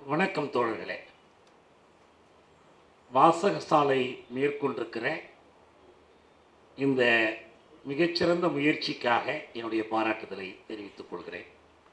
வணக்கம் தோழர்களே வாசகசாலை மேற்கொண்டிருக்கிற இந்த மிகச்சிறந்த முயற்சிக்காக என்னுடைய பாராட்டுதலை தெரிவித்துக் கொள்கிறேன்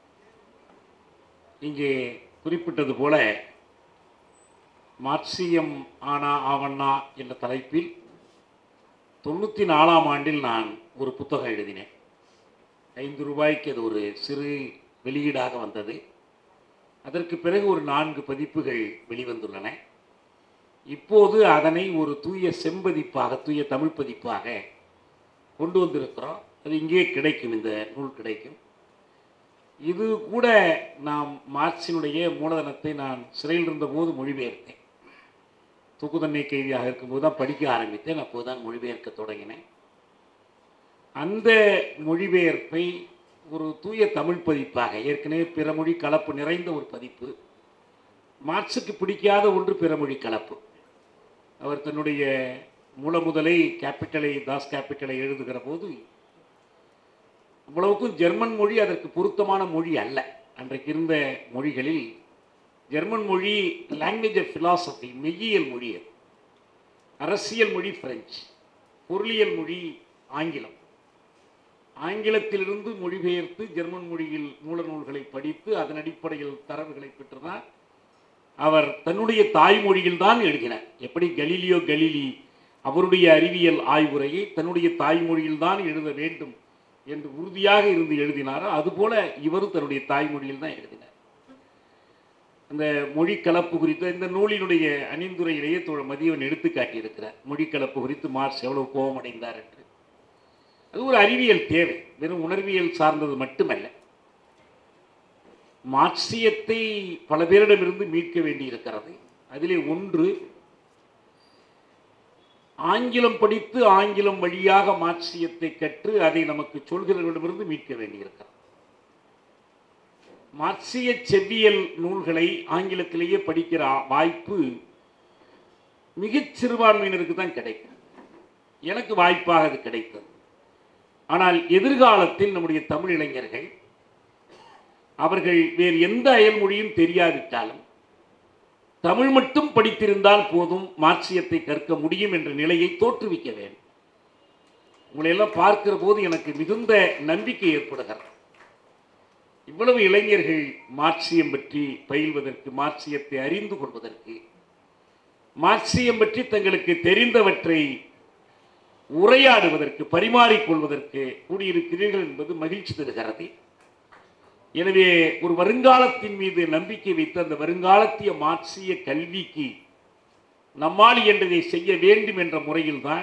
இங்கே குறிப்பிட்டது போல மார்க்சியம் ஆனா ஆவண்ணா என்ற தலைப்பில் தொண்ணூற்றி நாலாம் ஆண்டில் நான் ஒரு புத்தகம் எழுதினேன் ஐந்து ரூபாய்க்கு அது ஒரு சிறு வெளியீடாக வந்தது அதற்கு பிறகு ஒரு நான்கு பதிப்புகள் வெளிவந்துள்ளன இப்போது அதனை ஒரு தூய செம்பதிப்பாக தூய தமிழ் பதிப்பாக கொண்டு வந்திருக்கிறோம் அது இங்கே கிடைக்கும் இந்த நூல் கிடைக்கும் இது கூட நாம் மார்க்சினுடைய மூலதனத்தை நான் சிறையில் இருந்தபோது மொழிபெயர்த்தேன் தூக்கு தண்டனை கைதியாக இருக்கும்போது தான் படிக்க ஆரம்பித்தேன் அப்போது தான் மொழிபெயர்க்க தொடங்கினேன் அந்த மொழிபெயர்ப்பை ஒரு தூய தமிழ் பதிப்பாக ஏற்கனவே பிறமொழி கலப்பு நிறைந்த ஒரு பதிப்பு மார்க்சுக்கு பிடிக்காத ஒன்று பிறமொழி கலப்பு அவர் தன்னுடைய மூலமுதலை கேபிட்டலை தாஸ் கேபிட்டலை எழுதுகிற போது அவ்வளவுக்கும் ஜெர்மன் மொழி அதற்கு பொருத்தமான மொழி அல்ல அன்றைக்கு இருந்த மொழிகளில் ஜெர்மன் மொழி லாங்குவேஜ் ஆஃப் ஃபிலாசபி மெய்யியல் மொழி அது அரசியல் மொழி பிரெஞ்சு பொருளியல் மொழி ஆங்கிலம் ஆங்கிலத்திலிருந்து மொழிபெயர்த்து ஜெர்மன் மொழியில் மூல நூல்களை படித்து அதன் அடிப்படையில் தரவுகளை பெற்றுதான் அவர் தன்னுடைய தாய்மொழியில் தான் எழுதினார் எப்படி கலீலியோ கலீலி அவருடைய அறிவியல் ஆய்வுரையை தன்னுடைய தாய்மொழியில் தான் எழுத வேண்டும் என்று உறுதியாக இருந்து எழுதினாரோ அதுபோல இவரும் தன்னுடைய தாய்மொழியில் தான் எழுதினார் அந்த மொழி கலப்பு குறித்த இந்த நூலினுடைய அணிந்துரையிலேயே தோழர் மதியவன் எடுத்து காட்டியிருக்கிறார் மொழி கலப்பு குறித்து மார்க்ஸ் எவ்வளவு கோபமடைந்தார் என்று அது ஒரு அறிவியல் தேவை வெறும் உணர்வியல் சார்ந்தது மட்டுமல்ல மார்க்சியத்தை பல பேரிடமிருந்து மீட்க வேண்டியிருக்கிறது அதிலே ஒன்று ஆங்கிலம் படித்து ஆங்கிலம் வழியாக மார்க்சியத்தை கற்று அதை நமக்கு சொல்கிறவர்களிடமிருந்து மீட்க வேண்டியிருக்கிறது மார்க்சிய செவ்வியல் நூல்களை ஆங்கிலத்திலேயே படிக்கிற வாய்ப்பு மிகச் சிறுபான்மையினருக்கு தான் கிடைக்கும் எனக்கு வாய்ப்பாக அது கிடைத்தது ஆனால் எதிர்காலத்தில் நம்முடைய தமிழ் இளைஞர்கள் அவர்கள் வேறு எந்த அயல்மொழியும் தெரியாவிட்டாலும் தமிழ் மட்டும் படித்திருந்தால் போதும் மார்க்சியத்தை கற்க முடியும் என்ற நிலையை தோற்றுவிக்க வேண்டும் உங்களை எல்லாம் பார்க்கிற போது எனக்கு மிகுந்த நம்பிக்கை ஏற்படுகிறது இவ்வளவு இளைஞர்கள் மார்க்சியம் பற்றி பயில்வதற்கு மார்க்சியத்தை அறிந்து கொள்வதற்கு மார்க்சியம் பற்றி தங்களுக்கு தெரிந்தவற்றை உரையாடுவதற்கு பரிமாறிக்கொள்வதற்கு கூடியிருக்கிறீர்கள் என்பது மகிழ்ச்சி தருகிறது எனவே ஒரு வருங்காலத்தின் மீது நம்பிக்கை வைத்து அந்த வருங்காலத்திய மார்க்சிய கல்விக்கு நம்மால் என்றதை செய்ய வேண்டும் என்ற முறையில்தான்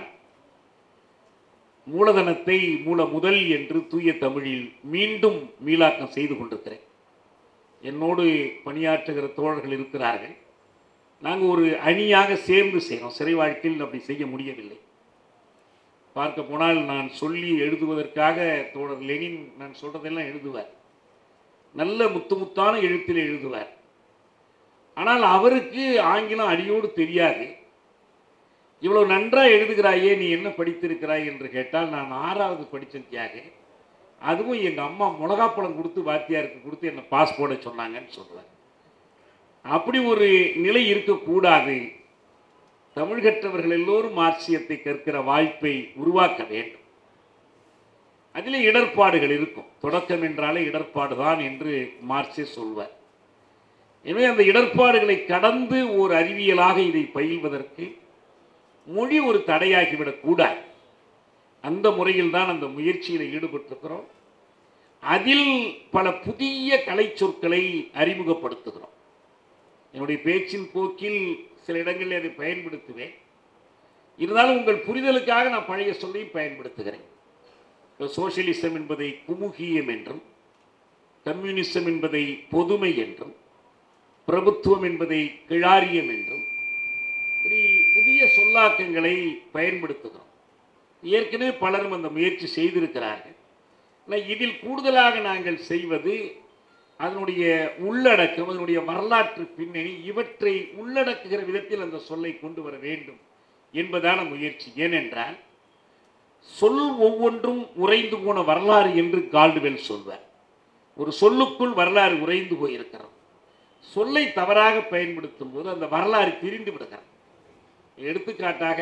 மூலதனத்தை மூல முதல் என்று தூய தமிழில் மீண்டும் மீளாக்கம் செய்து கொண்டிருக்கிறேன் என்னோடு பணியாற்றுகிற தோழர்கள் இருக்கிறார்கள் நாங்கள் ஒரு அணியாக சேர்ந்து செய்கிறோம் சிறை வாழ்க்கையில் அப்படி செய்ய முடியவில்லை பார்க்க போனால் நான் சொல்லி எழுதுவதற்காக தோழர் லெனின் நான் சொல்றதெல்லாம் எழுதுவார் நல்ல முத்து முத்தான எழுத்தில் எழுதுவார் ஆனால் அவருக்கு ஆங்கிலம் அடியோடு தெரியாது இவ்வளவு நன்றாக எழுதுகிறாயே நீ என்ன படித்திருக்கிறாய் என்று கேட்டால் நான் ஆறாவது படித்தேன் தியாக அதுவும் எங்கள் அம்மா மிளகாப்பழம் கொடுத்து வாத்தியாருக்கு கொடுத்து என்னை பாஸ் போட சொன்னாங்கன்னு சொல்லுவார் அப்படி ஒரு நிலை இருக்கக்கூடாது தமிழ் கற்றவர்கள் எல்லோரும் மார்க்சியத்தை கற்கிற வாய்ப்பை உருவாக்க வேண்டும் அதில் இடர்பாடுகள் இருக்கும் தொடக்கம் என்றாலே இடர்பாடு தான் என்று மார்க்சே சொல்வார் எனவே அந்த இடர்பாடுகளை கடந்து ஒரு அறிவியலாக இதை பயில்வதற்கு மொழி ஒரு தடையாகிவிடக் கூடாது அந்த முறையில் தான் அந்த முயற்சியில் ஈடுபட்டிருக்கிறோம் அதில் பல புதிய கலை சொற்களை அறிமுகப்படுத்துகிறோம் என்னுடைய பேச்சின் போக்கில் சில இடங்களில் அதை பயன்படுத்துவேன் இருந்தாலும் உங்கள் புரிதலுக்காக நான் பழைய சொல்லையும் பயன்படுத்துகிறேன் இப்போ சோசியலிசம் என்பதை குமுகியம் என்றும் கம்யூனிசம் என்பதை பொதுமை என்றும் பிரபுத்துவம் என்பதை கிழாரியம் என்றும் இப்படி புதிய சொல்லாக்கங்களை பயன்படுத்துகிறோம் ஏற்கனவே பலரும் அந்த முயற்சி செய்திருக்கிறார்கள் ஆனால் இதில் கூடுதலாக நாங்கள் செய்வது அதனுடைய உள்ளடக்கம் அதனுடைய வரலாற்று பின்னணி இவற்றை உள்ளடக்குகிற விதத்தில் அந்த சொல்லை கொண்டு வர வேண்டும் என்பதான முயற்சி ஏனென்றால் சொல் ஒவ்வொன்றும் உறைந்து போன வரலாறு என்று கால்டுவெல் சொல்வார் ஒரு சொல்லுக்குள் வரலாறு உறைந்து போயிருக்கிறது சொல்லை தவறாக பயன்படுத்தும் போது அந்த வரலாறு திரிந்து விடுகிறது எடுத்துக்காட்டாக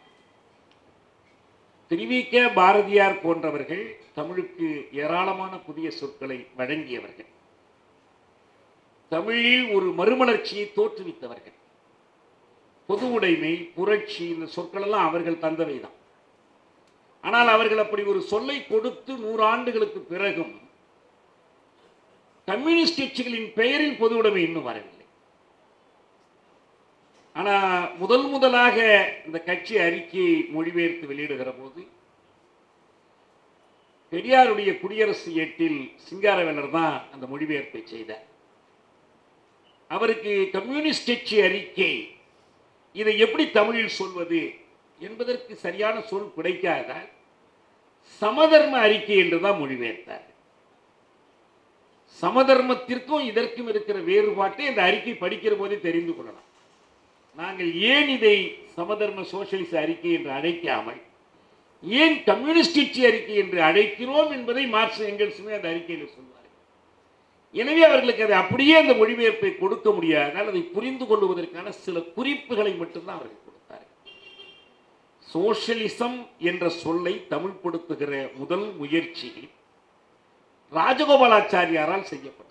திருவிக்க பாரதியார் போன்றவர்கள் தமிழுக்கு ஏராளமான புதிய சொற்களை வழங்கியவர்கள் தமிழில் ஒரு மறுமலர்ச்சியை தோற்றுவித்தவர்கள் பொது உடைமை புரட்சி இந்த சொற்கள் எல்லாம் அவர்கள் தந்தவை தான் ஆனால் அவர்கள் அப்படி ஒரு சொல்லை கொடுத்து நூறாண்டுகளுக்கு பிறகும் கம்யூனிஸ்ட் கட்சிகளின் பெயரில் பொது உடைமை இன்னும் வரவில்லை ஆனா முதல் முதலாக இந்த கட்சி அறிக்கையை மொழிபெயர்த்து வெளியிடுகிற போது பெரியாருடைய குடியரசு ஏட்டில் சிங்காரவேலர் தான் அந்த மொழிபெயர்ப்பை செய்தார் அவருக்கு கம்யூனிஸ்ட் கட்சி அறிக்கை இதை எப்படி தமிழில் சொல்வது என்பதற்கு சரியான சொல் கிடைக்காதால் சமதர்ம அறிக்கை என்றுதான் மொழிபெயர்த்தார் சமதர்மத்திற்கும் இதற்கும் இருக்கிற வேறுபாட்டை இந்த அறிக்கை படிக்கிற போதே தெரிந்து கொள்ளலாம் நாங்கள் ஏன் இதை சமதர்ம சோசியலிச அறிக்கை என்று அழைக்காமல் ஏன் கம்யூனிஸ்ட் கட்சி அறிக்கை என்று அழைக்கிறோம் என்பதை மார்க்ஸ் எங்கெல்ஸுமே அந்த அறிக்கையில் சொல்வார்கள் எனவே அவர்களுக்கு அதை அப்படியே அந்த மொழிபெயர்ப்பை கொடுக்க முடியாதனால் அதை புரிந்து கொள்வதற்கான சில குறிப்புகளை மட்டும்தான் அவர்கள் கொடுத்தார்கள் சோஷலிசம் என்ற சொல்லை தமிழ்படுத்துகிற முதல் முயற்சி ராஜகோபாலாச்சாரியாரால் செய்யப்பட்டது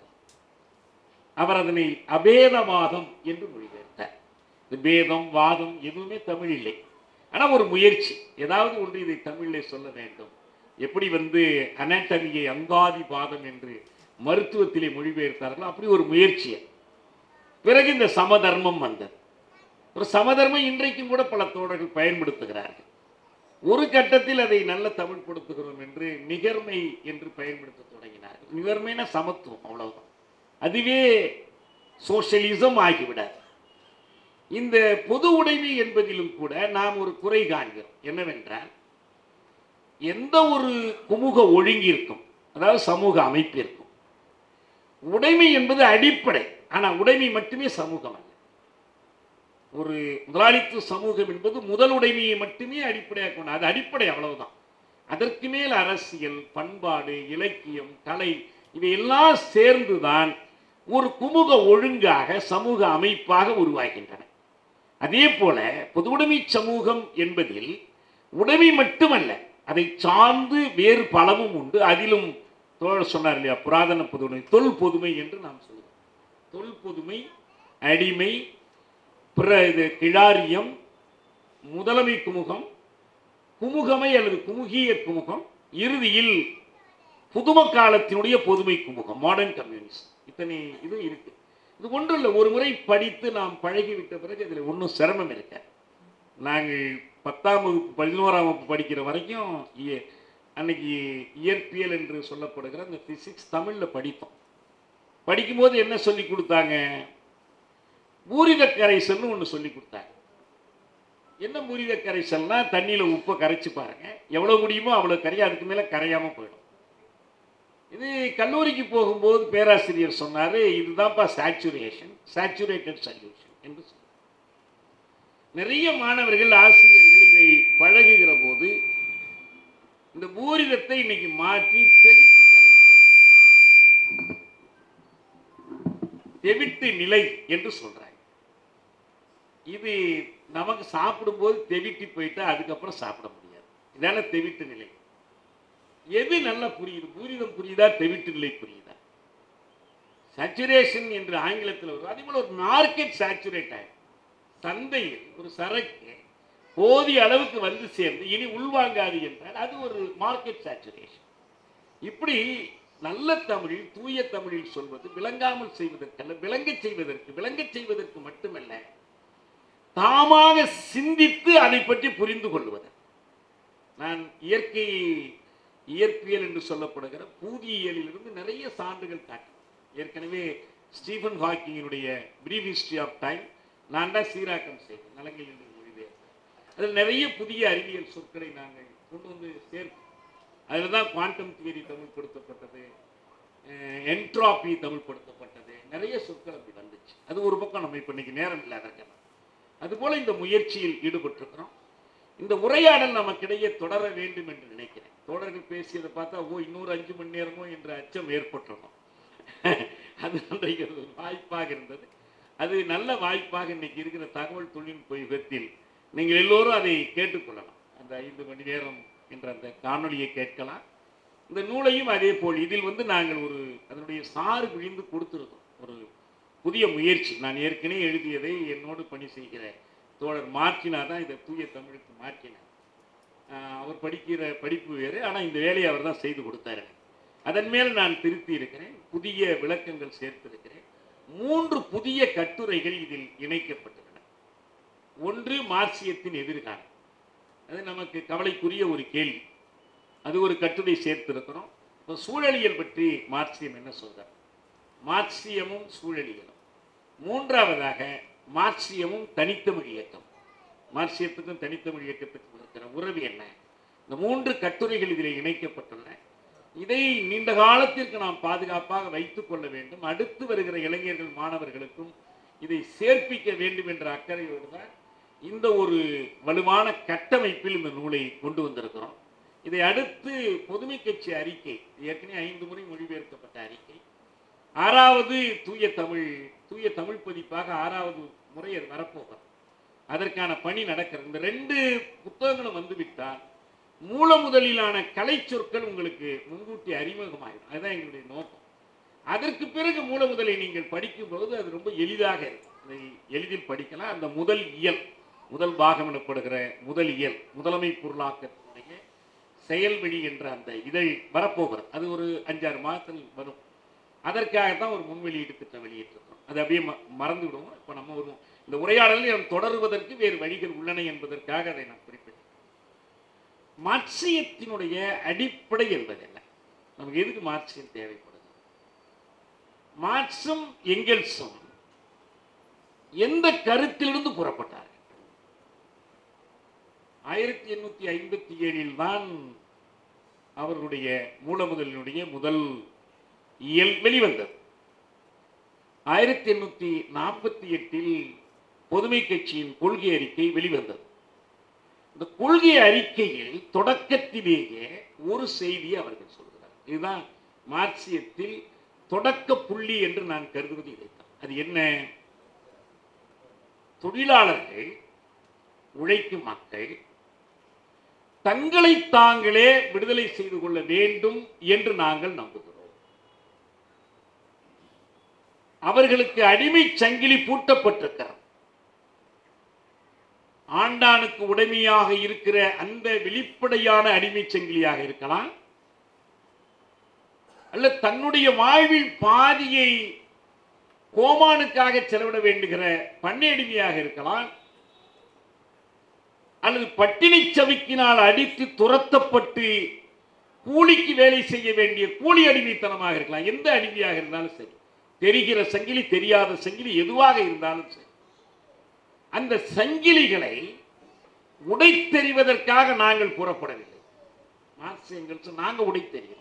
அவர் அதனை அபேதவாதம் என்று மொழிபெயர்த்தார் இந்த பேதம் வாதம் எதுவுமே தமிழ் இல்லை ஆனால் ஒரு முயற்சி ஏதாவது ஒன்று இதை தமிழிலே சொல்ல வேண்டும் எப்படி வந்து அனாட்டமியை அங்காதி பாதம் என்று மருத்துவத்திலே மொழிபெயர்த்தார்களோ அப்படி ஒரு முயற்சி பிறகு இந்த சமதர்மம் வந்தது ஒரு சமதர்மம் இன்றைக்கும் கூட பல தோழர்கள் பயன்படுத்துகிறார்கள் ஒரு கட்டத்தில் அதை நல்ல தமிழ் படுத்துகிறோம் என்று நிகர்மை என்று பயன்படுத்த தொடங்கினார்கள் நிகர்மைனா சமத்துவம் அவ்வளவுதான் அதுவே சோஷலிசம் ஆகிவிடாது இந்த பொது உடைமை என்பதிலும் கூட நாம் ஒரு குறை காண்கிறோம் என்னவென்றால் எந்த ஒரு குமுக ஒழுங்கிற்கும் அதாவது சமூக அமைப்பிற்கும் உடைமை என்பது அடிப்படை ஆனால் உடைமை மட்டுமே சமூகம் அல்ல ஒரு முதலாளித்துவ சமூகம் என்பது முதல் உடைமையை மட்டுமே அடிப்படையாக கொண்ட அது அடிப்படை அவ்வளவுதான் அதற்கு மேல் அரசியல் பண்பாடு இலக்கியம் கலை இவையெல்லாம் சேர்ந்துதான் ஒரு குமுக ஒழுங்காக சமூக அமைப்பாக உருவாகின்றன அதே போல பொது உடைமை சமூகம் என்பதில் உடைமை மட்டுமல்ல அதை சார்ந்து வேறு பலமும் உண்டு அதிலும் தோழர் சொன்னார் இல்லையா புராதன பொதுமை தொல் பொதுமை என்று நாம் சொல்லுவோம் தொல் பொதுமை அடிமை பிற இது கிழாரியம் முதலமை குமுகம் குமுகமை அல்லது குமுகிய குமுகம் இறுதியில் புதும காலத்தினுடைய பொதுமை குமுகம் மாடர்ன் கம்யூனிஸ்ட் இத்தனை இது இருக்கு இது ஒன்றும் இல்லை ஒரு முறை படித்து நாம் பழகிவிட்ட பிறகு இதில் ஒன்றும் சிரமம் இருக்க நாங்கள் பத்தாம் வகுப்பு பதினோராம் வகுப்பு படிக்கிற வரைக்கும் இய- அன்னைக்கு இயற்பியல் என்று சொல்லப்படுகிற அந்த ஃபிசிக்ஸ் தமிழில் படித்தோம் படிக்கும்போது என்ன சொல்லி கொடுத்தாங்க பூரித கரைசல்னு ஒன்று சொல்லி கொடுத்தாங்க என்ன பூரித கரைசல்னா தண்ணியில் உப்பை கரைச்சி பாருங்க எவ்வளோ முடியுமோ அவ்வளோ கரையா அதுக்கு மேலே கரையாமல் போயிடும் இது கல்லூரிக்கு போகும்போது பேராசிரியர் சொன்னார் இதுதான்ப்பா சேச்சுரேஷன் சேச்சுரேட்டட் சொல்யூஷன் என்று சொன்னார் நிறைய மாணவர்கள் ஆசிரியர்கள் இதை பழகுகிற போது இந்த பூரிதத்தை இன்னைக்கு மாற்றி தெவிட்டு கரைசல் தெவிட்டு நிலை என்று சொல்றாங்க இது நமக்கு சாப்பிடும்போது தெவிட்டி போயிட்டா அதுக்கப்புறம் சாப்பிட முடியாது இதான தெவிட்டு நிலை எது நல்லா புரியுது பூரிதம் புரியுதா தெவிட்டு நிலை புரியுதா சேச்சுரேஷன் என்று ஆங்கிலத்தில் வரும் அதே போல ஒரு மார்க்கெட் சேச்சுரேட் ஆகும் சந்தையில் ஒரு சரக்கு போதிய அளவுக்கு வந்து சேர்ந்து இனி உள்வாங்காது என்றால் அது ஒரு மார்க்கெட் சேச்சுரேஷன் இப்படி நல்ல தமிழில் தூய தமிழில் சொல்வது விளங்காமல் செய்வதற்கல்ல விளங்கச் செய்வதற்கு விளங்கச் செய்வதற்கு மட்டுமல்ல தாமாக சிந்தித்து அதை பற்றி புரிந்து கொள்வது நான் இயற்கை இயற்பியல் என்று சொல்லப்படுகிற பூதியியலிலிருந்து நிறைய சான்றுகள் காட்டினேன் ஏற்கனவே ஸ்டீஃபன் ஹாக்கிங்கினுடைய பிரீஃப் ஹிஸ்டரி ஆஃப் டைம் நான் தான் சீராக்கம் செய்தேன் நலங்கில் என்று மொழிபெயர்த்தேன் அதில் நிறைய புதிய அறிவியல் சொற்களை நாங்கள் கொண்டு வந்து சேர்த்தோம் அதில் தான் குவாண்டம் தியரி தமிழ்படுத்தப்பட்டது என்ட்ராபி தமிழ்படுத்தப்பட்டது நிறைய சொற்கள் அப்படி வந்துச்சு அது ஒரு பக்கம் நம்ம இப்போ இன்னைக்கு நேரம் இல்லை அதற்கெல்லாம் அதுபோல் இந்த முயற்சியில் ஈடுபட்டிருக்கிறோம் இந்த உரையாடல் நமக்கிடையே தொடர வேண்டும் என்று நினைக்கிறேன் தோழர்கள் பேசியதை பார்த்தா ஓ இன்னொரு அஞ்சு மணி நேரமோ என்ற அச்சம் ஏற்பட்டிருக்கும் அது அன்றைக்கு ஒரு வாய்ப்பாக இருந்தது அது நல்ல வாய்ப்பாக இன்னைக்கு இருக்கிற தகவல் தொழில்நுட்ப யுகத்தில் நீங்கள் எல்லோரும் அதை கேட்டுக்கொள்ளலாம் அந்த ஐந்து மணி நேரம் என்ற அந்த காணொளியை கேட்கலாம் இந்த நூலையும் அதே போல் இதில் வந்து நாங்கள் ஒரு அதனுடைய சாறு விழிந்து கொடுத்துருக்கோம் ஒரு புதிய முயற்சி நான் ஏற்கனவே எழுதியதை என்னோடு பணி செய்கிற தோழர் மாற்றினா தான் இதை தூய தமிழுக்கு மாற்றினார் ஆஹ் அவர் படிக்கிற படிப்பு வேறு ஆனால் இந்த வேலையை அவர் தான் செய்து கொடுத்தாரு அதன் மேல் நான் திருத்தி இருக்கிறேன் புதிய விளக்கங்கள் சேர்த்திருக்கிறேன் மூன்று புதிய கட்டுரைகள் இதில் இணைக்கப்பட்டுள்ளன ஒன்று மார்க்சியத்தின் எதிர்காலம் அது நமக்கு கவலைக்குரிய ஒரு கேள்வி அது ஒரு கட்டுரை சேர்த்திருக்கிறோம் இப்போ சூழலியல் பற்றி மார்க்சியம் என்ன சொல்றார் மார்க்சியமும் சூழலியலும் மூன்றாவதாக மார்க்சியமும் தனித்தமிழ் இயக்கம் மார்க்சியத்துக்கும் தனித்தமிழ் இயக்கத்துக்கும் இருக்கிற உறவு என்ன இந்த மூன்று கட்டுரைகள் இதில் இணைக்கப்பட்டுள்ளன இதை நீண்ட காலத்திற்கு நாம் பாதுகாப்பாக வைத்துக் கொள்ள வேண்டும் அடுத்து வருகிற இளைஞர்கள் மாணவர்களுக்கும் இதை சேர்ப்பிக்க வேண்டும் என்ற அக்கறையோடு தான் இந்த ஒரு வலுவான கட்டமைப்பில் இந்த நூலை கொண்டு வந்திருக்கிறோம் இதை அடுத்து பொதுமை கட்சி அறிக்கை ஏற்கனவே ஐந்து முறை மொழிபெயர்க்கப்பட்ட அறிக்கை ஆறாவது தூய தமிழ் தூய தமிழ் பதிப்பாக ஆறாவது முறை அது வரப்போகிறது அதற்கான பணி நடக்கிறது இந்த ரெண்டு புத்தகங்களும் வந்துவிட்டால் மூல முதலிலான கலை சொற்கள் உங்களுக்கு முன்கூட்டி அறிமுகமாயிடும் அதுதான் எங்களுடைய நோக்கம் அதற்கு பிறகு மூல முதலை நீங்கள் படிக்கும்போது அது ரொம்ப எளிதாக இருக்கும் அதை எளிதில் படிக்கலாம் அந்த முதல் இயல் முதல் பாகம் எனப்படுகிற முதல் இயல் முதன்மை பொருளாக்கத்தினுடைய செயல்வழி என்ற அந்த இதழ் வரப்போகிறது அது ஒரு அஞ்சாறு மாதத்தில் வரும் அதற்காகத்தான் ஒரு முன்வெளியீட்டு திட்டம் வெளியிட்டிருக்கோம் அது அப்படியே ம- மறந்து விடுவோம் இப்போ நம்ம ஒரு இந்த உரையாடலில் நாம் தொடருவதற்கு வேறு வழிகள் உள்ளன என்பதற்காக அதை நான் குறிப்பிட்டேன் மார்க்சியத்தினுடைய அடிப்படை என்பது என்ன நமக்கு எதுக்கு மார்க்சியம் தேவைப்படுது மார்க்சும் எங்கெல்ஸும் எந்த கருத்திலிருந்து புறப்பட்டார்கள் ஆயிரத்தி எண்ணூத்தி ஐம்பத்தி ஏழில் தான் அவர்களுடைய மூலமுதலினுடைய முதல் இயல் வெளிவந்தது ஆயிரத்தி எண்ணூத்தி நாற்பத்தி எட்டில் பொதுமை கட்சியின் கொள்கை அறிக்கை வெளிவந்தது இந்த கொள்கை அறிக்கையில் தொடக்கத்திலேயே ஒரு செய்தியை அவர்கள் சொல்கிறார் இதுதான் மார்க்சியத்தில் தொடக்க புள்ளி என்று நான் கருதுவது இதைத்தான் அது என்ன தொழிலாளர்கள் உழைக்கும் மக்கள் தங்களை தாங்களே விடுதலை செய்து கொள்ள வேண்டும் என்று நாங்கள் நம்புகிறோம் அவர்களுக்கு அடிமை சங்கிலி பூட்டப்பட்டிருக்கிறது ஆண்டானுக்கு உடைமையாக இருக்கிற அந்த வெளிப்படையான அடிமை சங்கிலியாக இருக்கலாம் அல்ல தன்னுடைய வாழ்வில் பாதியை கோமானுக்காக செலவிட வேண்டுகிற பண்ணை அடிமையாக இருக்கலாம் அல்லது பட்டினி சவிக்கினால் அடித்து துரத்தப்பட்டு கூலிக்கு வேலை செய்ய வேண்டிய கூலி அடிமைத்தனமாக இருக்கலாம் எந்த அடிமையாக இருந்தாலும் சரி தெரிகிற சங்கிலி தெரியாத சங்கிலி எதுவாக இருந்தாலும் சரி அந்த சங்கிலிகளை உடைத்தெறிவதற்காக நாங்கள் புறப்படவில்லை மார்க்ஸ் எங்கள்ஸ் நாங்கள் உடைத்தெறிகிறோம்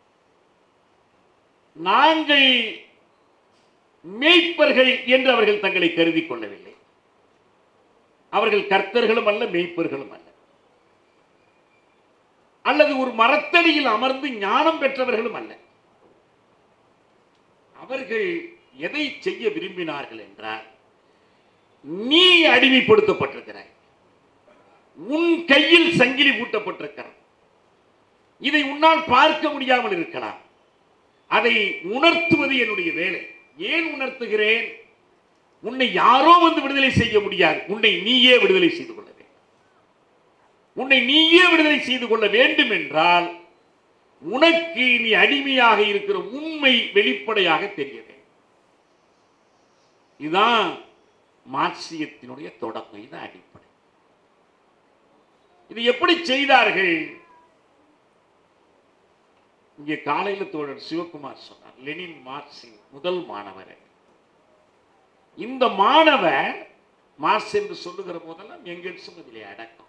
நாங்கள் மேய்ப்பர்கள் என்று அவர்கள் தங்களை கருதி கொள்ளவில்லை அவர்கள் கர்த்தர்களும் அல்ல மேய்ப்பர்களும் அல்ல அல்லது ஒரு மரத்தடியில் அமர்ந்து ஞானம் பெற்றவர்களும் அல்ல அவர்கள் எதை செய்ய விரும்பினார்கள் என்றால் நீ அடிமைப்படுத்தப்பட்டிருக்கிறாய் உன் கையில் சங்கிலி பூட்டப்பட்டிருக்கிறது இதை உன்னால் பார்க்க முடியாமல் இருக்கலாம் அதை உணர்த்துவது என்னுடைய வேலை ஏன் உணர்த்துகிறேன் உன்னை யாரோ வந்து விடுதலை செய்ய முடியாது உன்னை நீயே விடுதலை செய்து கொள்ள வேண்டும் உன்னை நீயே விடுதலை செய்து கொள்ள வேண்டும் என்றால் உனக்கு நீ அடிமையாக இருக்கிற உண்மை வெளிப்படையாக தெரிய வேண்டும் இதுதான் மார்க்சியத்தினுடைய தொடக்கம் இதுதான் அடிப்படை இது எப்படி செய்தார்கள் இங்கே காலையில தோழர் சிவகுமார் சொன்னார் லெனின் மார்க்சின் முதல் மாணவர் இந்த மாணவர் மார்க்ஸ் என்று சொல்லுகிற போதெல்லாம் எங்கெல்ஸும் இதிலே அடக்கம்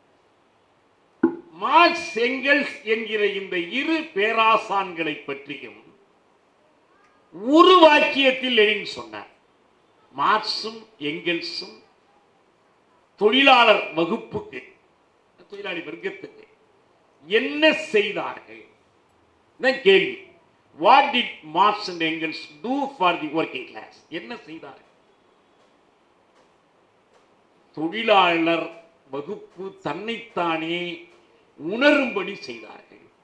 மார்க்ஸ் எங்கெல்ஸ் என்கிற இந்த இரு பேராசான்களை பற்றியும் ஒரு வாக்கியத்தில் லெனின் சொன்னார் மார்க்சும் எங்கெல்ஸும் தொழிலாளர் வகுப்புக்கு தொழிலாளி வர்க்கத்துக்கு என்ன செய்தார்கள் இதான் கேள்வி what did Marx and Engels do for the working class என்ன செய்தார்கள் தொழிலாளர் வகுப்பு தன்னைத்தானே உணரும்படி செய்தார்கள்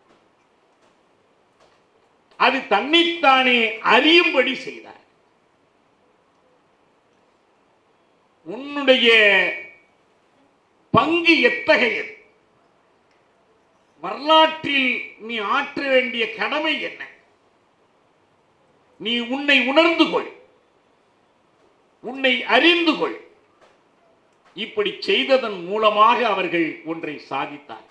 அது தன்னைத்தானே அறியும்படி செய்தார் உன்னுடைய பங்கு எத்தகையது வரலாற்றில் நீ ஆற்ற வேண்டிய கடமை என்ன நீ உன்னை உணர்ந்து கொள் உன்னை அறிந்து கொள் இப்படி செய்ததன் மூலமாக அவர்கள் ஒன்றை சாதித்தார்கள்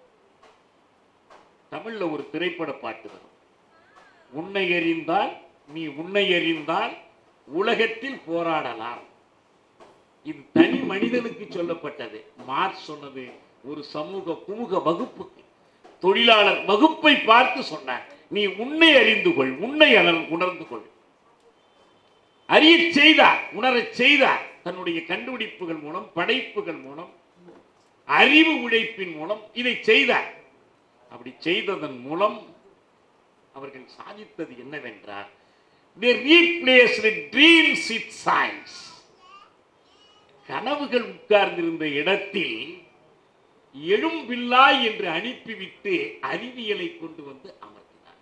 தமிழ்ல ஒரு திரைப்பட பாட்டு வரும் உன்னை அறிந்தால் நீ உன்னை அறிந்தால் உலகத்தில் போராடலாம் இது தனி மனிதனுக்கு சொல்லப்பட்டது மார்க்ஸ் சொன்னது ஒரு சமூக குமுக வகுப்புக்கு தொழிலாளர் வகுப்பை பார்த்து சொன்னார் நீ உன்னை அறிந்து கொள் உன்னை அணர்- உணர்ந்து கொள் அறிய செய்தார் உணரச் செய்தார் தன்னுடைய கண்டுபிடிப்புகள் மூலம் படைப்புகள் மூலம் அறிவு உழைப்பின் மூலம் இதை செய்தார் அப்படி செய்ததன் மூலம் அவர்கள் சாதித்தது என்னவென்றால் they replaced dreams with science கனவுகள் உட்கார்ந்திருந்த இடத்தில் எழும்பில்லாய் என்று அனுப்பிவிட்டு அறிவியலை கொண்டு வந்து அமர்த்தினார்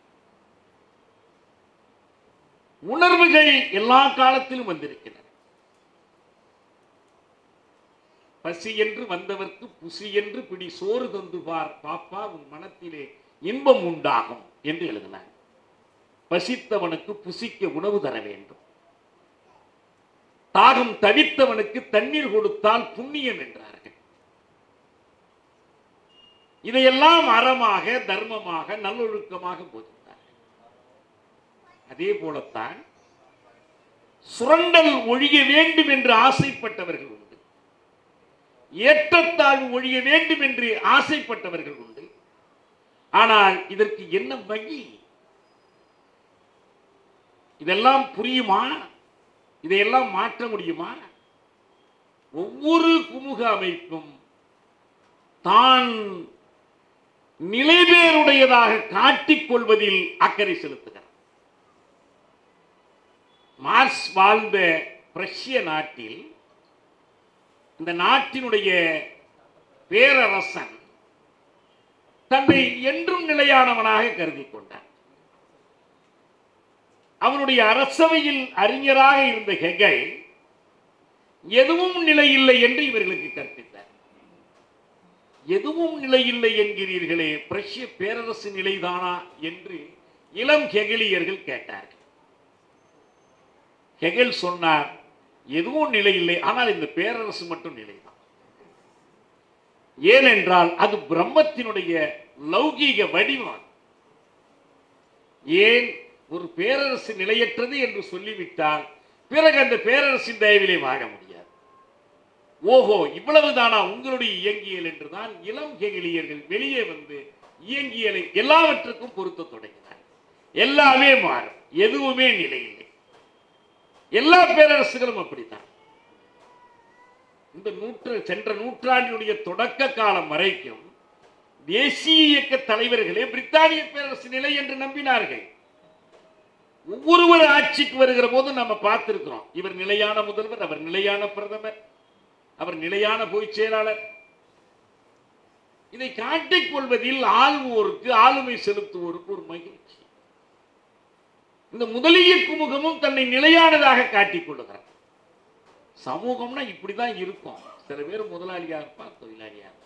உணர்வுகள் எல்லா காலத்திலும் வந்திருக்கின்றன பசி என்று வந்தவர்க்கு புசி என்று பிடி சோறு தந்து பார் பாப்பா உன் மனத்திலே இன்பம் உண்டாகும் என்று எழுதினார் பசித்தவனுக்கு புசிக்க உணவு தர வேண்டும் தாகம் தவித்தவனுக்கு தண்ணீர் கொடுத்தால் புண்ணியம் என்றார்கள் இதையெல்லாம் அறமாக தர்மமாக நல்லொழுக்கமாக போதித்தார்கள் அதே போலத்தான் சுரண்டல் ஒழிய வேண்டும் என்று ஆசைப்பட்டவர்கள் உண்டு ஏற்றத்தாழ்வு ஒழிய வேண்டும் என்று ஆசைப்பட்டவர்கள் உண்டு ஆனால் இதற்கு என்ன வழி இதெல்லாம் புரியுமா இதையெல்லாம் மாற்ற முடியுமா ஒவ்வொரு குமுக அமைப்பும் தான் நிலைபேருடையதாக காட்டிக் கொள்வதில் அக்கறை செலுத்துகிறார் மார்ஸ் வாழ்ந்த பிரஷ்ய நாட்டில் இந்த நாட்டினுடைய பேரரசன் தன்னை என்றும் நிலையானவனாக கருதி கொண்டான் அவனுடைய அரசவையில் அறிஞராக இருந்த ஹெகல் எதுவும் நிலையில்லை என்று இவர்களுக்கு கற்பித்தார் எதுவும் நிலையில்லை என்கிறீர்களே பிரஷ்ய பேரரசு நிலைதானா என்று இளம் ஹெகலியர்கள் கேட்டார்கள் ஹெகல் சொன்னார் எதுவும் நிலையில்லை ஆனால் இந்த பேரரசு மட்டும் நிலைதான் ஏனென்றால் அது பிரம்மத்தினுடைய லௌகீக வடிவம் ஏன் ஒரு பேரரசு நிலையற்றது என்று சொல்லிவிட்டால் பிறகு அந்த பேரரசின் தயவிலே வாழ முடியாது ஓஹோ இவ்வளவுதானா உங்களுடைய இயங்கியல் என்றுதான் இளம் ஹெகிலியர்கள் வெளியே வந்து இயங்கியலை எல்லாவற்றுக்கும் பொருத்த தொடங்கினார் எல்லாமே மாறும் எதுவுமே நிலையில்லை எல்லா பேரரசுகளும் அப்படித்தான் இந்த நூற்று சென்ற நூற்றாண்டினுடைய தொடக்க காலம் வரைக்கும் தேசிய இயக்க தலைவர்களே பிரித்தானிய பேரரசு நிலை என்று நம்பினார்கள் ஒவ்வொருவர் ஆட்சிக்கு வருகிற போது நம்ம பார்த்திருக்கிறோம் இவர் நிலையான முதல்வர் அவர் நிலையான பிரதமர் அவர் நிலையான பொதுச் செயலாளர் இதை காட்டிக் கொள்வதில் ஆள்வோருக்கு ஆளுமை செலுத்துவோருக்கு ஒரு மகிழ்ச்சி இந்த முதலிய குமுகமும் தன்னை நிலையானதாக காட்டிக் கொள்ளுகிறார் சமூகம்னா இப்படிதான் இருக்கும் சில பேர் முதலாளியா இருப்பான் தொழிலாளியா இருப்பான்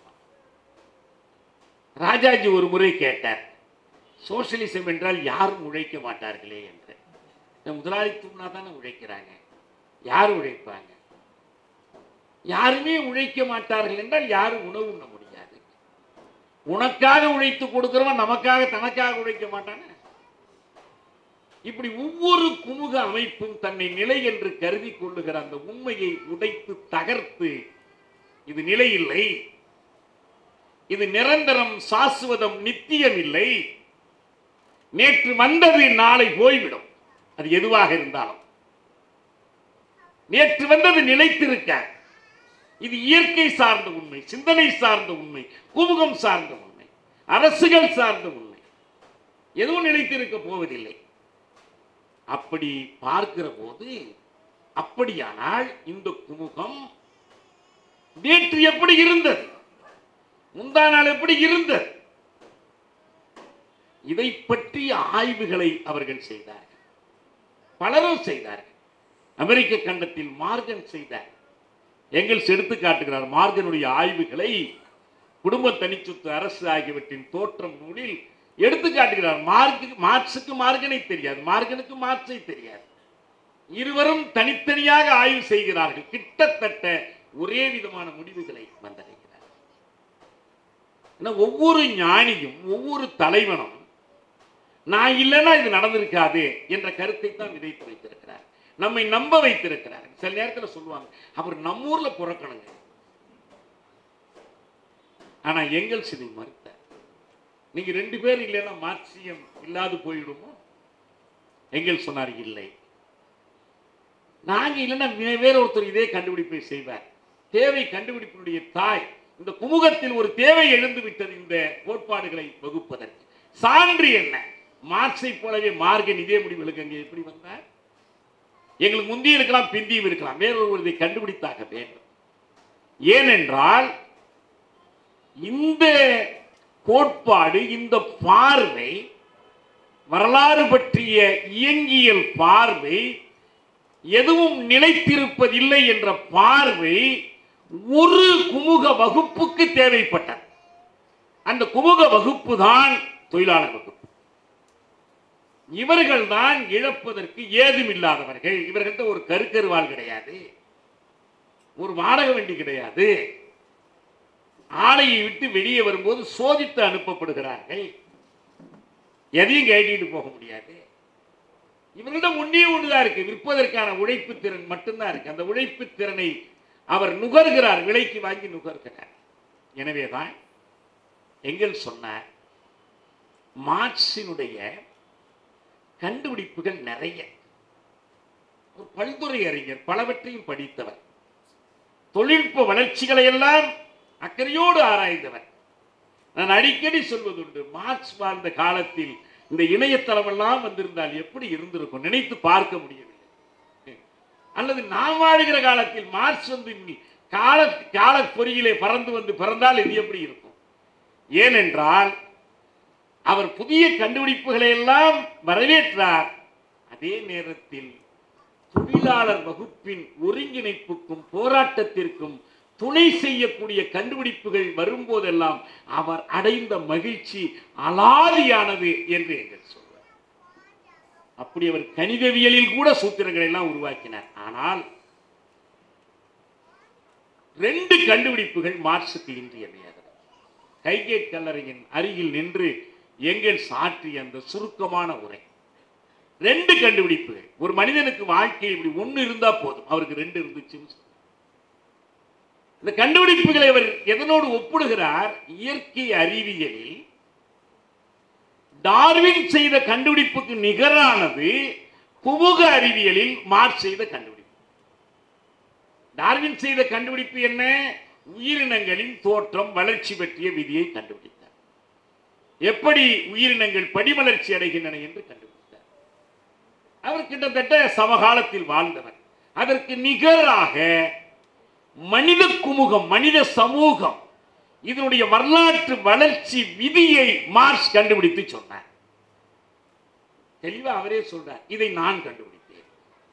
ராஜாஜி ஒரு முறை கேட்டார் சோசியலிசம் என்றால் யாரும் உழைக்க மாட்டார்களே என்று இந்த முதலாளித்துவம்னா தானே உழைக்கிறாங்க யார் உழைப்பாங்க யாருமே உழைக்க மாட்டார்கள் என்றால் யாரும் உணவு உண்ண முடியாது உனக்காக உழைத்து கொடுக்கிறவன் நமக்காக தனக்காக உழைக்க மாட்டானே இப்படி ஒவ்வொரு குமுக அமைப்பும் தன்னை நிலை என்று கருதி கொள்ளுகிற அந்த உண்மையை உடைத்து தகர்த்து இது நிலை இல்லை இது நிரந்தரம் சாஸ்வதம் நித்தியம் இல்லை நேற்று வந்தது நாளை போய்விடும் அது எதுவாக இருந்தாலும் நேற்று வந்தது நிலைத்திருக்க இது இயற்கை சார்ந்த உண்மை சிந்தனை சார்ந்த உண்மை குமுகம் சார்ந்த உண்மை அரசுகள் சார்ந்த உண்மை எதுவும் நிலைத்திருக்க போவதில்லை அப்படி பார்க்கிற போது அப்படியானால் இந்த குமுகம் நேற்று எப்படி இருந்தது முந்தா நாள் எப்படி இருந்தது இதை பற்றிய ஆய்வுகளை அவர்கள் செய்தார்கள் பலரும் செய்தார்கள் அமெரிக்க கண்டத்தில் மார்கன் செய்தார் எங்கெல்ஸ் எடுத்து காட்டுகிறார் மார்கனுடைய ஆய்வுகளை குடும்ப தனிச்சொத்து அரசு ஆகியவற்றின் தோற்றம் நூலில் எடுத்து காட்டுகிறார் மார்க்கு மார்க்சுக்கு மார்கனை தெரியாது மார்கனுக்கு மார்க்ஸை தெரியாது இருவரும் தனித்தனியாக ஆய்வு செய்கிறார்கள் கிட்டத்தட்ட ஒரே விதமான முடிவுகளை வந்தடைகிறார் ஏன்னா ஒவ்வொரு ஞானியும் ஒவ்வொரு தலைவனும் நான் இல்லைன்னா இது நடந்திருக்காது என்ற கருத்தை தான் விதைத்து வைத்திருக்கிறார் நம்மை நம்ப வைத்திருக்கிறார் சில நேரத்தில் சொல்லுவாங்க அவர் நம்ம ஊர்ல பிறக்கணுங்க ஆனா எங்கள் இதை மறுத்தார் நீங்க ரெண்டு பேர் இல்லைன்னா மார்க்சியம் இல்லாது போயிடுமோ எங்கள் சொன்னார் இல்லை நாங்க இல்லைன்னா வே- வேற ஒருத்தர் இதே கண்டுபிடிப்பை செய்வார் தேவை கண்டுபிடிப்பினுடைய தாய் இந்த குமுகத்தில் ஒரு தேவை எழுந்து விட்டது இந்த கோட்பாடுகளை வகுப்பதற்கு சான்று என்ன மார்க்ஸை போலவே மார்கன் இதே முடிவுகளுக்கு அங்கே எப்படி வந்தார் எங்களுக்கு முந்தி இருக்கலாம் பிந்தியும் இருக்கலாம் வேறொருவர் இதை கண்டுபிடித்தாக வேண்டும் ஏனென்றால் இந்த கோட்பாடு இந்த பார்வை வரலாறு பற்றிய இயங்கியல் பார்வை எதுவும் நிலைத்திருப்பதில்லை என்ற பார்வை ஒரு குமுக வகுப்புக்கு தேவைப்பட்டது அந்த குமுக வகுப்பு தான் தொழிலாளர் வகுப்பு இவர்கள் தான் இழப்பதற்கு ஏதும் இல்லாதவர்கள் இவர்கள்ட்ட ஒரு கருக்கருவால் கிடையாது ஒரு வாடகை வண்டி கிடையாது ஆலையை விட்டு வெளியே வரும்போது சோதித்து அனுப்பப்படுகிறார்கள் எதையும் கேட்டிட்டு போக முடியாது இவர்களிடம் ஒன்றே ஒன்றுதான் இருக்கு விற்பதற்கான உழைப்பு திறன் மட்டும்தான் இருக்கு அந்த உழைப்பு திறனை அவர் நுகர்கிறார் விலைக்கு வாங்கி நுகர்கிறார் எனவேதான் எங்கள் சொன்னார் மார்க்சினுடைய கண்டுபிடிப்புகள் நிறைய ஒரு பல்துறை அறிஞர் பலவற்றையும் படித்தவர் தொழில்நுட்ப வளர்ச்சிகளை எல்லாம் அக்கறையோடு ஆராய்ந்தவர் நான் அடிக்கடி சொல்வதுண்டு மார்க்ஸ் வாழ்ந்த காலத்தில் இந்த இணையதளம் எல்லாம் வந்திருந்தால் எப்படி இருந்திருக்கும் நினைத்து பார்க்க முடியவில்லை அல்லது நாம் வாழுகிற காலத்தில் மார்க்ஸ் வந்து இனி கால கால பொறியிலே பறந்து வந்து பிறந்தால் இது எப்படி இருக்கும் ஏனென்றால் அவர் புதிய கண்டுபிடிப்புகளை எல்லாம் வரவேற்றார் அதே நேரத்தில் தொழிலாளர் வகுப்பின் ஒருங்கிணைப்புக்கும் போராட்டத்திற்கும் துணை செய்யக்கூடிய கண்டுபிடிப்புகள் வரும்போதெல்லாம் அவர் அடைந்த மகிழ்ச்சி அலாதியானது என்று எங்கள் சொல்வார் அப்படி அவர் கணிதவியலில் கூட சூத்திரங்களை எல்லாம் உருவாக்கினார் ஆனால் ரெண்டு கண்டுபிடிப்புகள் மார்க்சுக்கு இன்றியமையாதது கைகேட் கல்லறையின் அருகில் நின்று எங்கள் சாற்றிய அந்த சுருக்கமான உரை ரெண்டு கண்டுபிடிப்புகள் ஒரு மனிதனுக்கு வாழ்க்கை இப்படி ஒண்ணு இருந்தா போதும் அவருக்கு ரெண்டு இருந்துச்சுன்னு சொல்றார். இந்த கண்டுபிடிப்புகளை அவர் எதனோடு ஒப்பிடுகிறார் இயற்கை அறிவியலில் டார்வின் செய்த கண்டுபிடிப்புக்கு நிகரானது குமுக அறிவியலில் மார்க்ஸ் செய்த கண்டுபிடிப்பு டார்வின் செய்த கண்டுபிடிப்பு என்ன உயிரினங்களின் தோற்றம் வளர்ச்சி பற்றிய விதியை கண்டுபிடித்தார் எப்படி உயிரினங்கள் படிவளர்ச்சி அடைகின்றன என்று கண்டுபிடித்தார் அவர் கிட்டத்தட்ட சமகாலத்தில் வாழ்ந்தவர் அதற்கு நிகராக மனித குமுகம் மனித சமூகம் இதனுடைய வரலாற்று வளர்ச்சி விதியை மார்க்ஸ் கண்டுபிடித்து சொன்னார் தெளிவா அவரே சொல்றார் இதை நான் கண்டுபிடித்தேன்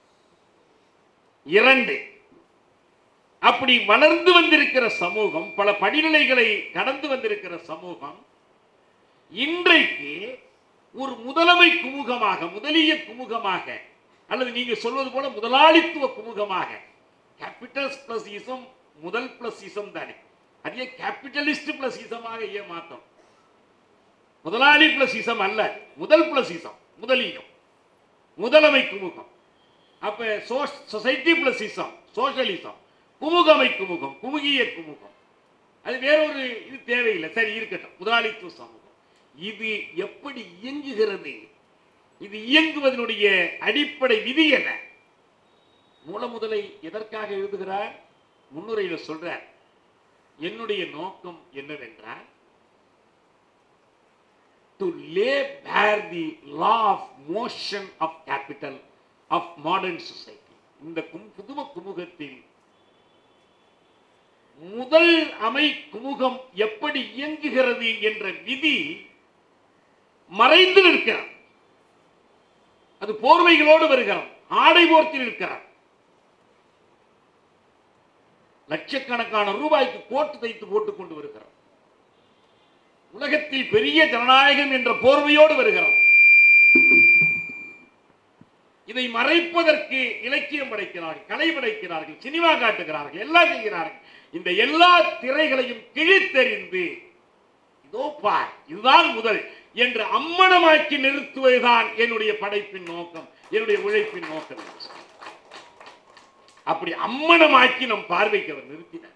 இரண்டு அப்படி வளர்ந்து வந்திருக்கிற சமூகம் பல படிநிலைகளை கடந்து வந்திருக்கிற சமூகம் இன்றைக்கு ஒரு முதலமை குமுகமாக முதலிய குமுகமாக அல்லது நீங்க சொல்வது போல முதலாளித்துவ குமுகமாக கேபிட்டல் பிளஸ் இசம் முதல் பிளஸ் இசம் தானே அதே கேபிட்டலிஸ்ட் பிளஸ் இசமாக ஏன் மாத்தம் முதலாளி பிளஸ் இசம் அல்ல முதல் பிளஸ் இசம் முதலியம் முதலமை குமுகம் அப்ப சொசைட்டி பிளஸ் இசம் சோஷலிசம் குமுகமை குமுகம் குமுகிய குமுகம் அது வேறொரு இது தேவையில்லை சரி இருக்கட்டும் முதலாளித்துவ சமூகம் இது எப்படி இயங்குகிறது இது இயங்குவதனுடைய அடிப்படை விதி என்ன மூல முதலை எதற்காக எழுதுகிறார் முன்னுரையில சொல்றார் என்னுடைய நோக்கம் என்னவென்றால் to lay bare the law of motion of capital of modern society இந்த கும்- புதும குமுகத்தில் முதல் அமை குமுகம் எப்படி இயங்குகிறது என்ற விதி மறைந்து நிற்கிறார் அது போர்வைகளோடு வருகிறார் ஆடை போர்த்தி நிற்கிறார் லட்சக்கணக்கான ரூபாய்க்கு கோட்டு தைத்து போட்டுக் கொண்டு வருகிறார் உலகத்தில் பெரிய ஜனநாயகம் என்ற போர்வையோடு வருகிறார் இதை மறைப்பதற்கு இலக்கியம் படைக்கிறார்கள் கலை படைக்கிறார்கள் சினிமா காட்டுகிறார்கள் எல்லாம் செய்கிறார்கள் இந்த எல்லா திரைகளையும் கிழித்தெறிந்து இதோ பார் இதுதான் முதல் என்று அம்மனமாக்கி நிறுத்துவதுதான் என்னுடைய படைப்பின் நோக்கம் என்னுடைய உழைப்பின் நோக்கம் என்று சொன்னார். அப்படி அம்மனமாக்கி நம் பார்வைக்கு அவர் நிறுத்தினார்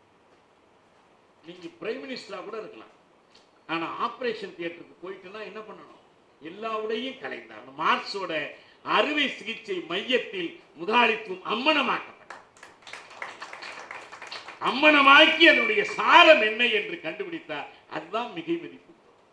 நீங்க பிரைம் மினிஸ்டரா கூட இருக்கலாம் ஆனா ஆபரேஷன் தியேட்டருக்கு போயிட்டுனா என்ன பண்ணணும் எல்லா உடையும் கலைந்தார் அந்த மார்க்ஸோட அறுவை சிகிச்சை மையத்தில் முதலாளித்துவம் அம்மனமாக்கப்பட்டது அம்மனமாக்கி அதனுடைய சாரம் என்ன என்று கண்டுபிடித்தார் அதுதான் மிகை மதிப்பு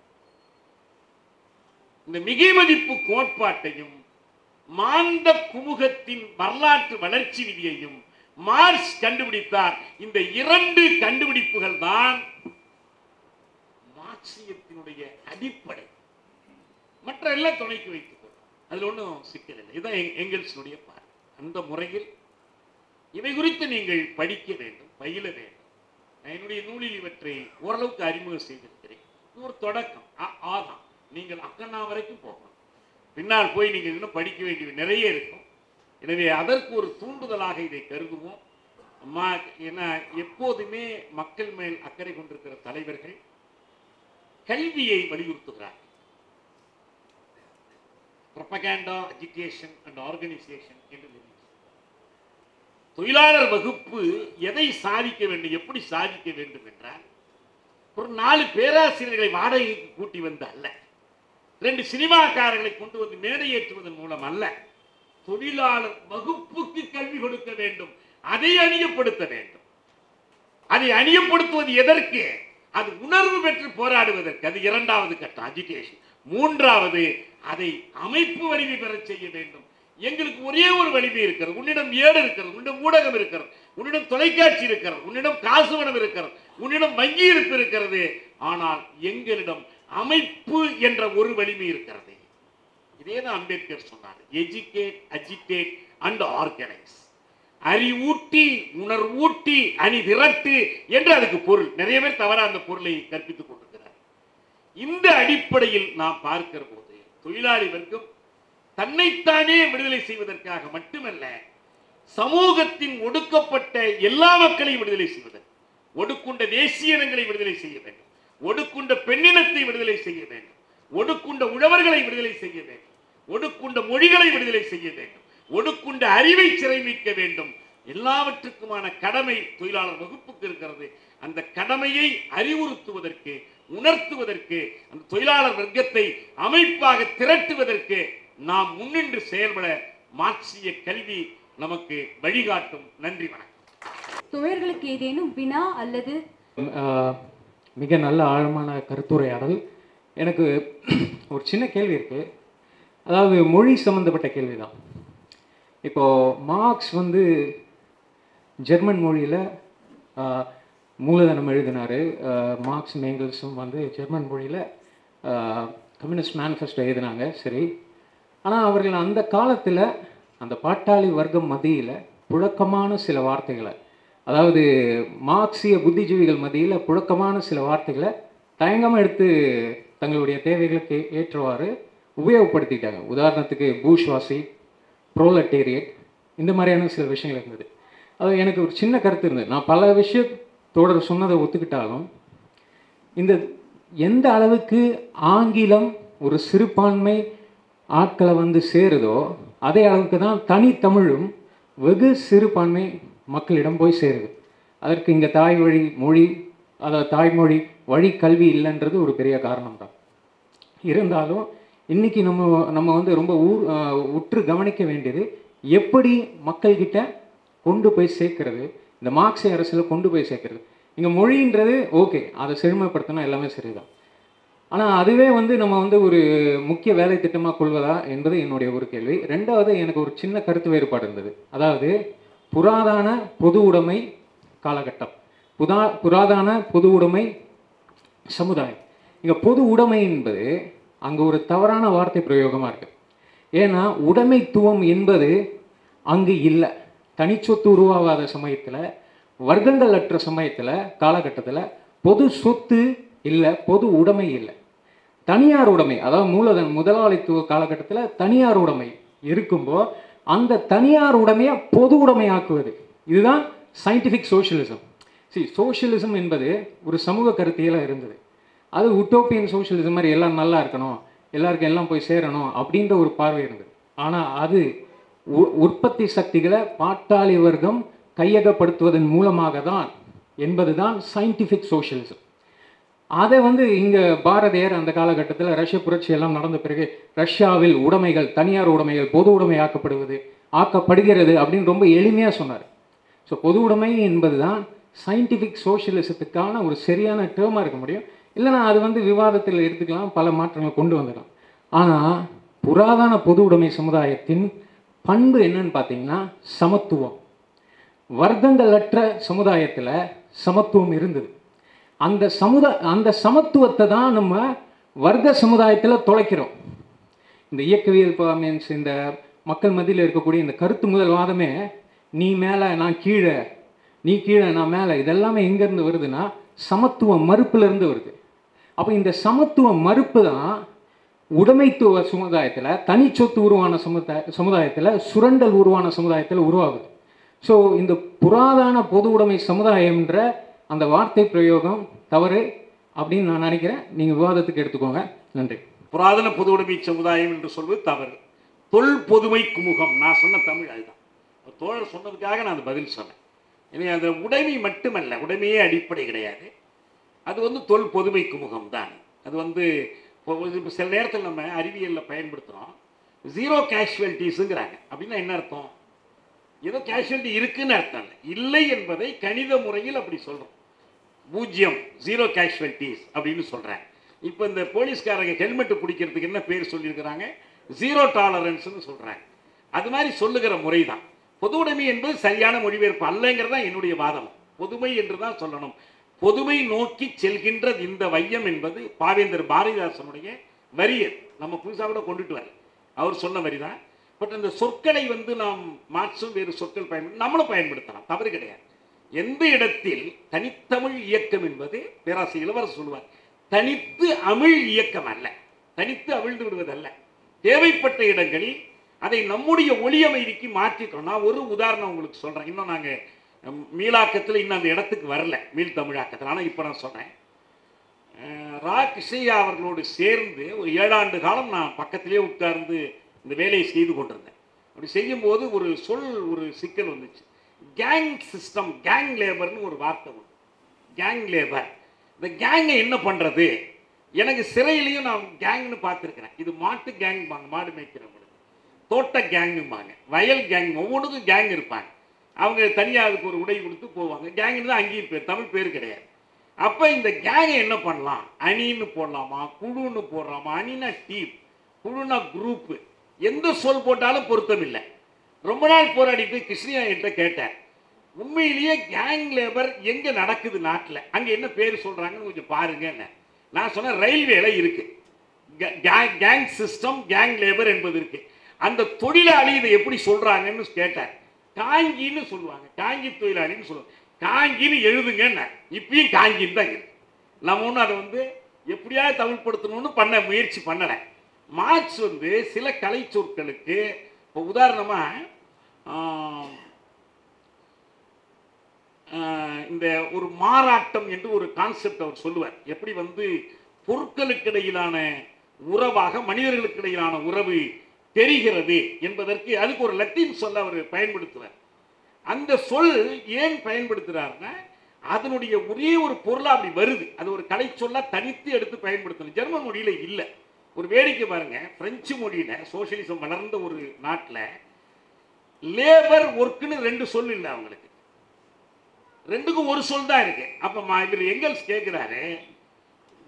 இந்த மிகை மதிப்பு கோட்பாட்டையும் மாந்த குமுகத்தின் வரலாற்று வளர்ச்சி விதியையும் மார்க்ஸ் கண்டுபிடித்தார் இந்த இரண்டு கண்டுபிடிப்புகள் தான் மார்க்சியத்தினுடைய அடிப்படை மற்ற எல்லாம் துணைக்கு வைத்துக் கொள்ளும் அதுல ஒன்றும் சிக்கல் இல்லை இதுதான் எங்- எங்கெல்ஸினுடைய பார்வை அந்த முறையில் இவை குறித்து நீங்கள் படிக்க வேண்டும் பயில வேண்டும் நான் என்னுடைய நூலில் இவற்றை ஓரளவுக்கு அறிமுகம் செய்திருக்கிறேன் இது ஒரு தொடக்கம் ஆ- ஆதான் நீங்கள் அக்கண்ணா வரைக்கும் போகணும் பின்னால் போய் நீங்கள் இன்னும் படிக்க வேண்டியது நிறைய இருக்கும் எனவே அதற்கு ஒரு தூண்டுதலாக இதை கருதுவோம் அம்மா ஏன்னா எப்போதுமே மக்கள் மேல் அக்கறை கொண்டிருக்கிற தலைவர்கள் கல்வியை வலியுறுத்துகிறார்கள் propaganda agitation and organization என்று நினைக்கிறேன். தொழிலாளர் வகுப்பு எதை சாதிக்க வேண்டும் எப்படி சாதிக்க வேண்டும் என்றால் ஒரு நாலு பேராசிரியர்களை வாடகைக்கு கூட்டி வந்து அல்ல ரெண்டு சினிமாக்காரர்களை கொண்டு வந்து மேடையேற்றுவதன் மூலம் அல்ல தொழிலாளர் வகுப்புக்கு கல்வி கொடுக்க வேண்டும் அதை அணியப்படுத்த வேண்டும் அதை அணியப்படுத்துவது எதற்கு அது உணர்வு பெற்று போராடுவதற்கு அது இரண்டாவது கட்டம் அஜிடேஷன் மூன்றாவது அதை அமைப்பு வலிமை பெறச் செய்ய வேண்டும் எங்களுக்கு ஒரே ஒரு வலிமை இருக்கிறது உன்னிடம் ஏடு இருக்கிறது உன்னிடம் ஊடகம் இருக்கிறது உன்னிடம் தொலைக்காட்சி இருக்கிறது உன்னிடம் காசு பணம் இருக்கிறது உன்னிடம் வங்கி இருப்பு இருக்கிறது ஆனால் எங்களிடம் அமைப்பு என்ற ஒரு வலிமை இருக்கிறது இதே தான் அம்பேத்கர் சொன்னார் எஜுகேட் அஜிடேட் அண்ட் ஆர்கனைஸ் அறிவூட்டி உணர்வூட்டி அணி திரட்டு என்று அதுக்கு பொருள் நிறைய பேர் தவறா அந்த பொருளை கற்பித்துக் கொண்டிருக்கிறார் இந்த அடிப்படையில் நாம் பார்க்கிற போது தொழிலாளி வர்க்கம் தன்னைத்தானே விடுதலை செய்வதற்காக மட்டுமல்ல சமூகத்தின் ஒடுக்கப்பட்ட எல்லா மக்களையும் விடுதலை செய்வதற்கு ஒடுக்குண்ட தேசிய இனங்களை விடுதலை செய்ய வேண்டும் ஒடுக்குண்ட பெண்ணினத்தை விடுதலை செய்ய வேண்டும் ஒடுக்குண்ட உழவர்களை விடுதலை செய்ய வேண்டும் ஒடுக்குண்ட மொழிகளை விடுதலை செய்ய வேண்டும் ஒடுக்குண்ட அறிவை சிறைமிக்க வேண்டும் எல்லாவற்றுக்குமான கடமை தொழிலாளர் வகுப்புக்கு இருக்கிறது அந்த கடமையை அறிவுறுத்துவதற்கு உணர்த்துவதற்கு அந்த தொழிலாளர் வர்க்கத்தை அமைப்பாக திரட்டுவதற்கு நாம் முன்னின்று செயல்பட மார்க்சிய கல்வி நமக்கு வழிகாட்டும் நன்றி வணக்கம் துயர்களுக்கு ஏதேனும் வினா அல்லது ஆஹ் மிக நல்ல ஆழமான கருத்துரையாடல் எனக்கு ஒரு சின்ன கேள்வி இருக்குது அதாவது மொழி சம்மந்தப்பட்ட கேள்வி தான் இப்போது மார்க்ஸ் வந்து ஜெர்மன் மொழியில் மூலதனம் எழுதினார் மார்க்ஸ் மேங்கல்ஸும் வந்து ஜெர்மன் மொழியில் கம்யூனிஸ்ட் மேனிஃபெஸ்டோ எழுதினாங்க சரி ஆனால் அவர்கள் அந்த காலத்தில் அந்த பாட்டாளி வர்க்கம் மத்தியில் புழக்கமான சில வார்த்தைகளை அதாவது மார்க்சிய புத்திஜீவிகள் மத்தியில் புழக்கமான சில வார்த்தைகளை தயங்காமல் எடுத்து தங்களுடைய தேவைகளுக்கு ஏற்றவாறு உபயோகப்படுத்திட்டாங்க உதாரணத்துக்கு பூஷ்வாசி ப்ரோலட்டேரியட் இந்த மாதிரியான சில விஷயங்கள் இருந்தது அது எனக்கு ஒரு சின்ன கருத்து இருந்தது நான் பல விஷயத்தோட சொன்னதை ஒத்துக்கிட்டாலும் இந்த எந்த அளவுக்கு ஆங்கிலம் ஒரு சிறுபான்மை ஆட்களை வந்து சேருதோ அதே அளவுக்கு தான் தனித்தமிழும் வெகு சிறுபான்மை மக்களிடம் போய் சேருது அதற்கு இங்கே தாய் வழி மொழி அதாவது தாய்மொழி வழி கல்வி இல்லைன்றது ஒரு பெரிய காரணம் தான் இருந்தாலும் இன்னைக்கு நம்ம நம்ம வந்து ரொம்ப ஊர் அஹ், உற்று கவனிக்க வேண்டியது எப்படி மக்கள்கிட்ட கொண்டு போய் சேர்க்கறது இந்த மார்க்சிய அரசில் கொண்டு போய் சேர்க்கறது இங்கே மொழின்றது ஓகே அதை செழுமைப்படுத்தினா எல்லாமே சரிதான் ஆனால் அதுவே வந்து நம்ம வந்து ஒரு முக்கிய வேலை திட்டமாக கொள்வதா என்பது என்னுடைய ஒரு கேள்வி ரெண்டாவது எனக்கு ஒரு சின்ன கருத்து வேறுபாடு இருந்தது அதாவது புராதான பொது உடைமை காலகட்டம் புதா புராதான பொது உடைமை சமுதாயம் இங்கே பொது உடைமை என்பது அங்கே ஒரு தவறான வார்த்தை பிரயோகமாக இருக்கு ஏன்னா உடைமைத்துவம் என்பது அங்கு இல்லை தனிச்சொத்து உருவாகாத சமயத்தில் வர்க்கங்கள் அற்ற சமயத்தில் காலகட்டத்தில் பொது சொத்து இல்லை பொது உடைமை இல்லை தனியார் உடைமை அதாவது மூலதன முதலாளித்துவ காலகட்டத்தில் தனியார் உடைமை இருக்கும்போ அந்த தனியார் உடைமையை பொது உடைமையாக்குவது இதுதான் சயின்டிஃபிக் சோஷியலிசம் see சோஷியலிசம் என்பது ஒரு சமூக கருத்தியலாக இருந்தது அது உட்டோப்பியன் சோஷியலிசம் மாதிரி எல்லாம் நல்லா இருக்கணும் எல்லாருக்கும் எல்லாம் போய் சேரணும் அப்படின்ற ஒரு பார்வை இருந்தது ஆனால் அது உ- உற்பத்தி சக்திகளை பாட்டாளி வர்க்கம் கையகப்படுத்துவதன் மூலமாக தான் என்பது தான் சயின்டிஃபிக் சோஷியலிசம் அதை வந்து இங்கே பாரதியார் அந்த காலகட்டத்தில் ரஷ்ய புரட்சி எல்லாம் நடந்த பிறகு ரஷ்யாவில் உடைமைகள் தனியார் உடைமைகள் பொது உடைமை ஆக்கப்படுவது ஆக்கப்படுகிறது அப்படின்னு ரொம்ப எளிமையாக சொன்னார் ஸோ பொது உடைமை என்பது தான் சயின்டிஃபிக் சோஷியலிசத்துக்கான ஒரு சரியான டேர்மாக இருக்க முடியும் இல்லைன்னா அது வந்து விவாதத்தில் எடுத்துக்கலாம் பல மாற்றங்களை கொண்டு வந்துடலாம் ஆனால் புராதன பொது உடைமை சமுதாயத்தின் பண்பு என்னன்னு பார்த்தீங்கன்னா சமத்துவம் வர்க்கங்களற்ற சமுதாயத்தில் சமத்துவம் இருந்தது அந்த சமுதா அந்த சமத்துவத்தை தான் நம்ம வர்க்க சமுதாயத்தில் தொலைக்கிறோம் இந்த இயக்கவியல் மீன்ஸ் இந்த மக்கள் மத்தியில் இருக்கக்கூடிய இந்த கருத்து முதல் வாதமே நீ மேலே நான் கீழே நீ கீழே நான் மேலே இதெல்லாமே எங்கேருந்து வருதுன்னா சமத்துவ மறுப்புலேருந்து வருது அப்போ இந்த சமத்துவ மறுப்பு தான் உடைமைத்துவ சமுதாயத்தில் தனிச்சொத்து உருவான சமுதாய சமுதாயத்தில் சுரண்டல் உருவான சமுதாயத்தில் உருவாகுது ஸோ இந்த புராதன பொது உடைமை சமுதாயம்ன்ற அந்த வார்த்தை பிரயோகம் தவறு அப்படின்னு நான் நினைக்கிறேன் நீங்கள் விவாதத்துக்கு எடுத்துக்கோங்க நன்றி புராதன பொது உடைமை சமுதாயம் என்று சொல்வது தவறு தொல் பொதுமை குமுகம் நான் சொன்ன தமிழ் அதுதான் தோழர் சொன்னதுக்காக நான் அந்த பதில் சொன்னேன் எனவே அந்த உடைமை மட்டுமல்ல உடைமையே அடிப்படை கிடையாது அது வந்து தொல் பொதுமை குமுகம் தான் அது வந்து இப்போ இப்போ சில நேரத்தில் நம்ம அறிவியலில் பயன்படுத்துகிறோம் ஜீரோ கேஷுவல்டிஸுங்கிறாங்க அப்படின்னா என்ன அர்த்தம் ஏதோ கேஷுவல்டி இருக்குன்னு அர்த்தம் இல்லை இல்லை என்பதை கணித முறையில் அப்படி சொல்கிறோம் பூஜ்ஜியம் ஜீரோ கேஷுவல்டிஸ் அப்படின்னு சொல்கிறாங்க இப்போ இந்த போலீஸ்காரங்க ஹெல்மெட் பிடிக்கிறதுக்கு என்ன பேர் சொல்லியிருக்கிறாங்க ஜீரோ டாலரன்ஸ்னு சொல்கிறாங்க அது மாதிரி சொல்லுகிற முறை தான் பொது உடைமை என்பது சரியான மொழிபெயர்ப்பு அல்லங்கிறது தான் என்னுடைய வாதம் பொதுமை என்று தான் சொல்லணும் பொதுமை நோக்கி செல்கின்ற இந்த வையம் என்பது பாவேந்தர் பாரதிதாசனுடைய வரி அது. நம்ம புதுசாக கூட கொண்டுட்டு வரல அவர் சொன்ன வரி தான் பட் அந்த சொற்களை வந்து நாம் மாற்றும் வேறு சொற்கள் பயன்படுத்த நம்மளும் பயன்படுத்தலாம் தவறு கிடையாது எந்த இடத்தில் தனித்தமிழ் இயக்கம் என்பது பேராசிரியர் இளவரசர் சொல்லுவார் தனித்து அமிழ் இயக்கம் அல்ல தனித்து அவிழ்ந்து விடுவதல்ல தேவைப்பட்ட இடங்களில் அதை நம்முடைய ஒளியமைதிக்கு மாற்றிக்கணும் நான் ஒரு உதாரணம் உங்களுக்கு சொல்கிறேன் இன்னும் நாங்கள் மீளாக்கத்தில் இன்னும் அந்த இடத்துக்கு வரல மீள் தமிழாக்கத்தில் ஆனால் இப்போ நான் சொன்னேன் அஹ், ரா கிருஷ்ணய்யா அவர்களோடு சேர்ந்து ஒரு ஏழாண்டு காலம் நான் பக்கத்திலே உட்கார்ந்து இந்த வேலையை செய்து கொண்டிருந்தேன் அப்படி செய்யும்போது ஒரு சொல் ஒரு சிக்கல் வந்துச்சு கேங் சிஸ்டம் கேங் லேபர்னு ஒரு வார்த்தை உண்டு கேங் லேபர் இந்த கேங்கை என்ன பண்ணுறது எனக்கு சிறையிலையும் நான் கேங்னு பார்த்துருக்கிறேன் இது மாட்டு கேங் மாடு மேய்க்கிறவங்களுக்கு தோட்ட கேங்கும்பாங்க வயல் கேங் ஒவ்வொன்றுக்கும் கேங் இருப்பாங்க அவங்க தனியாக அதுக்கு ஒரு உடை கொடுத்து போவாங்க கேங்னு தான் அங்கேயும் பேர் தமிழ் பேர் கிடையாது அப்போ இந்த கேங்கை என்ன பண்ணலாம் அணின்னு போடலாமா குழுன்னு போடலாமா அணினா டீம் குழுனா குரூப்பு எந்த சொல் போட்டாலும் பொருத்தம் இல்லை ரொம்ப நாள் போராடிட்டு கிருஷ்ணயா என்கிட்ட கேட்டேன் உண்மையிலேயே கேங் லேபர் எங்கே நடக்குது நாட்டில் அங்கே என்ன பேர் சொல்கிறாங்கன்னு கொஞ்சம் பாருங்கன்னு நான் சொன்னேன் ரயில்வேல இருக்கு கேங் சிஸ்டம் கேங் லேபர் என்பது இருக்கு அந்த தொழிலாளி இதை எப்படி சொல்றாங்கன்னு கேட்டார் காங்கின்னு சொல்லுவாங்க காங்கி தொழிலாளின்னு சொல்லுவாங்க காங்கின்னு எழுதுங்கன்னு இப்பயும் காங்கின்னு தான் இருக்கு நம்ம ஒன்றும் அதை வந்து எப்படியாவது தமிழ்படுத்தணும்னு பண்ண முயற்சி பண்ணலை மார்க்ஸ் வந்து சில கலை சொற்களுக்கு இப்போ உதாரணமாக ஆஹ் இந்த ஒரு மாறாட்டம் என்று ஒரு கான்செப்ட் அவர் சொல்லுவார் எப்படி வந்து பொருட்களுக்கு இடையிலான உறவாக மனிதர்களுக்கு இடையிலான உறவு தெரிகிறது என்பதற்கு அதுக்கு ஒரு லத்தீன் சொல்ல அவர் பயன்படுத்துவார் அந்த சொல் ஏன் பயன்படுத்துறாருன்னா அதனுடைய ஒரே ஒரு பொருளா அப்படி வருது அது ஒரு கலை சொல்ல தனித்து எடுத்து பயன்படுத்தணும் ஜெர்மன் மொழியில இல்லை ஒரு வேடிக்கை பாருங்க பிரெஞ்சு மொழியில சோசியலிசம் வளர்ந்த ஒரு நாட்டில் லேபர் ஒர்க்குன்னு ரெண்டு சொல் இல்லை அவங்களுக்கு ரெண்டுக்கும் ஒரு சொல் தான் இருக்கு அப்ப மா- இவர் எங்கல்ஸ் கேட்கிறாரு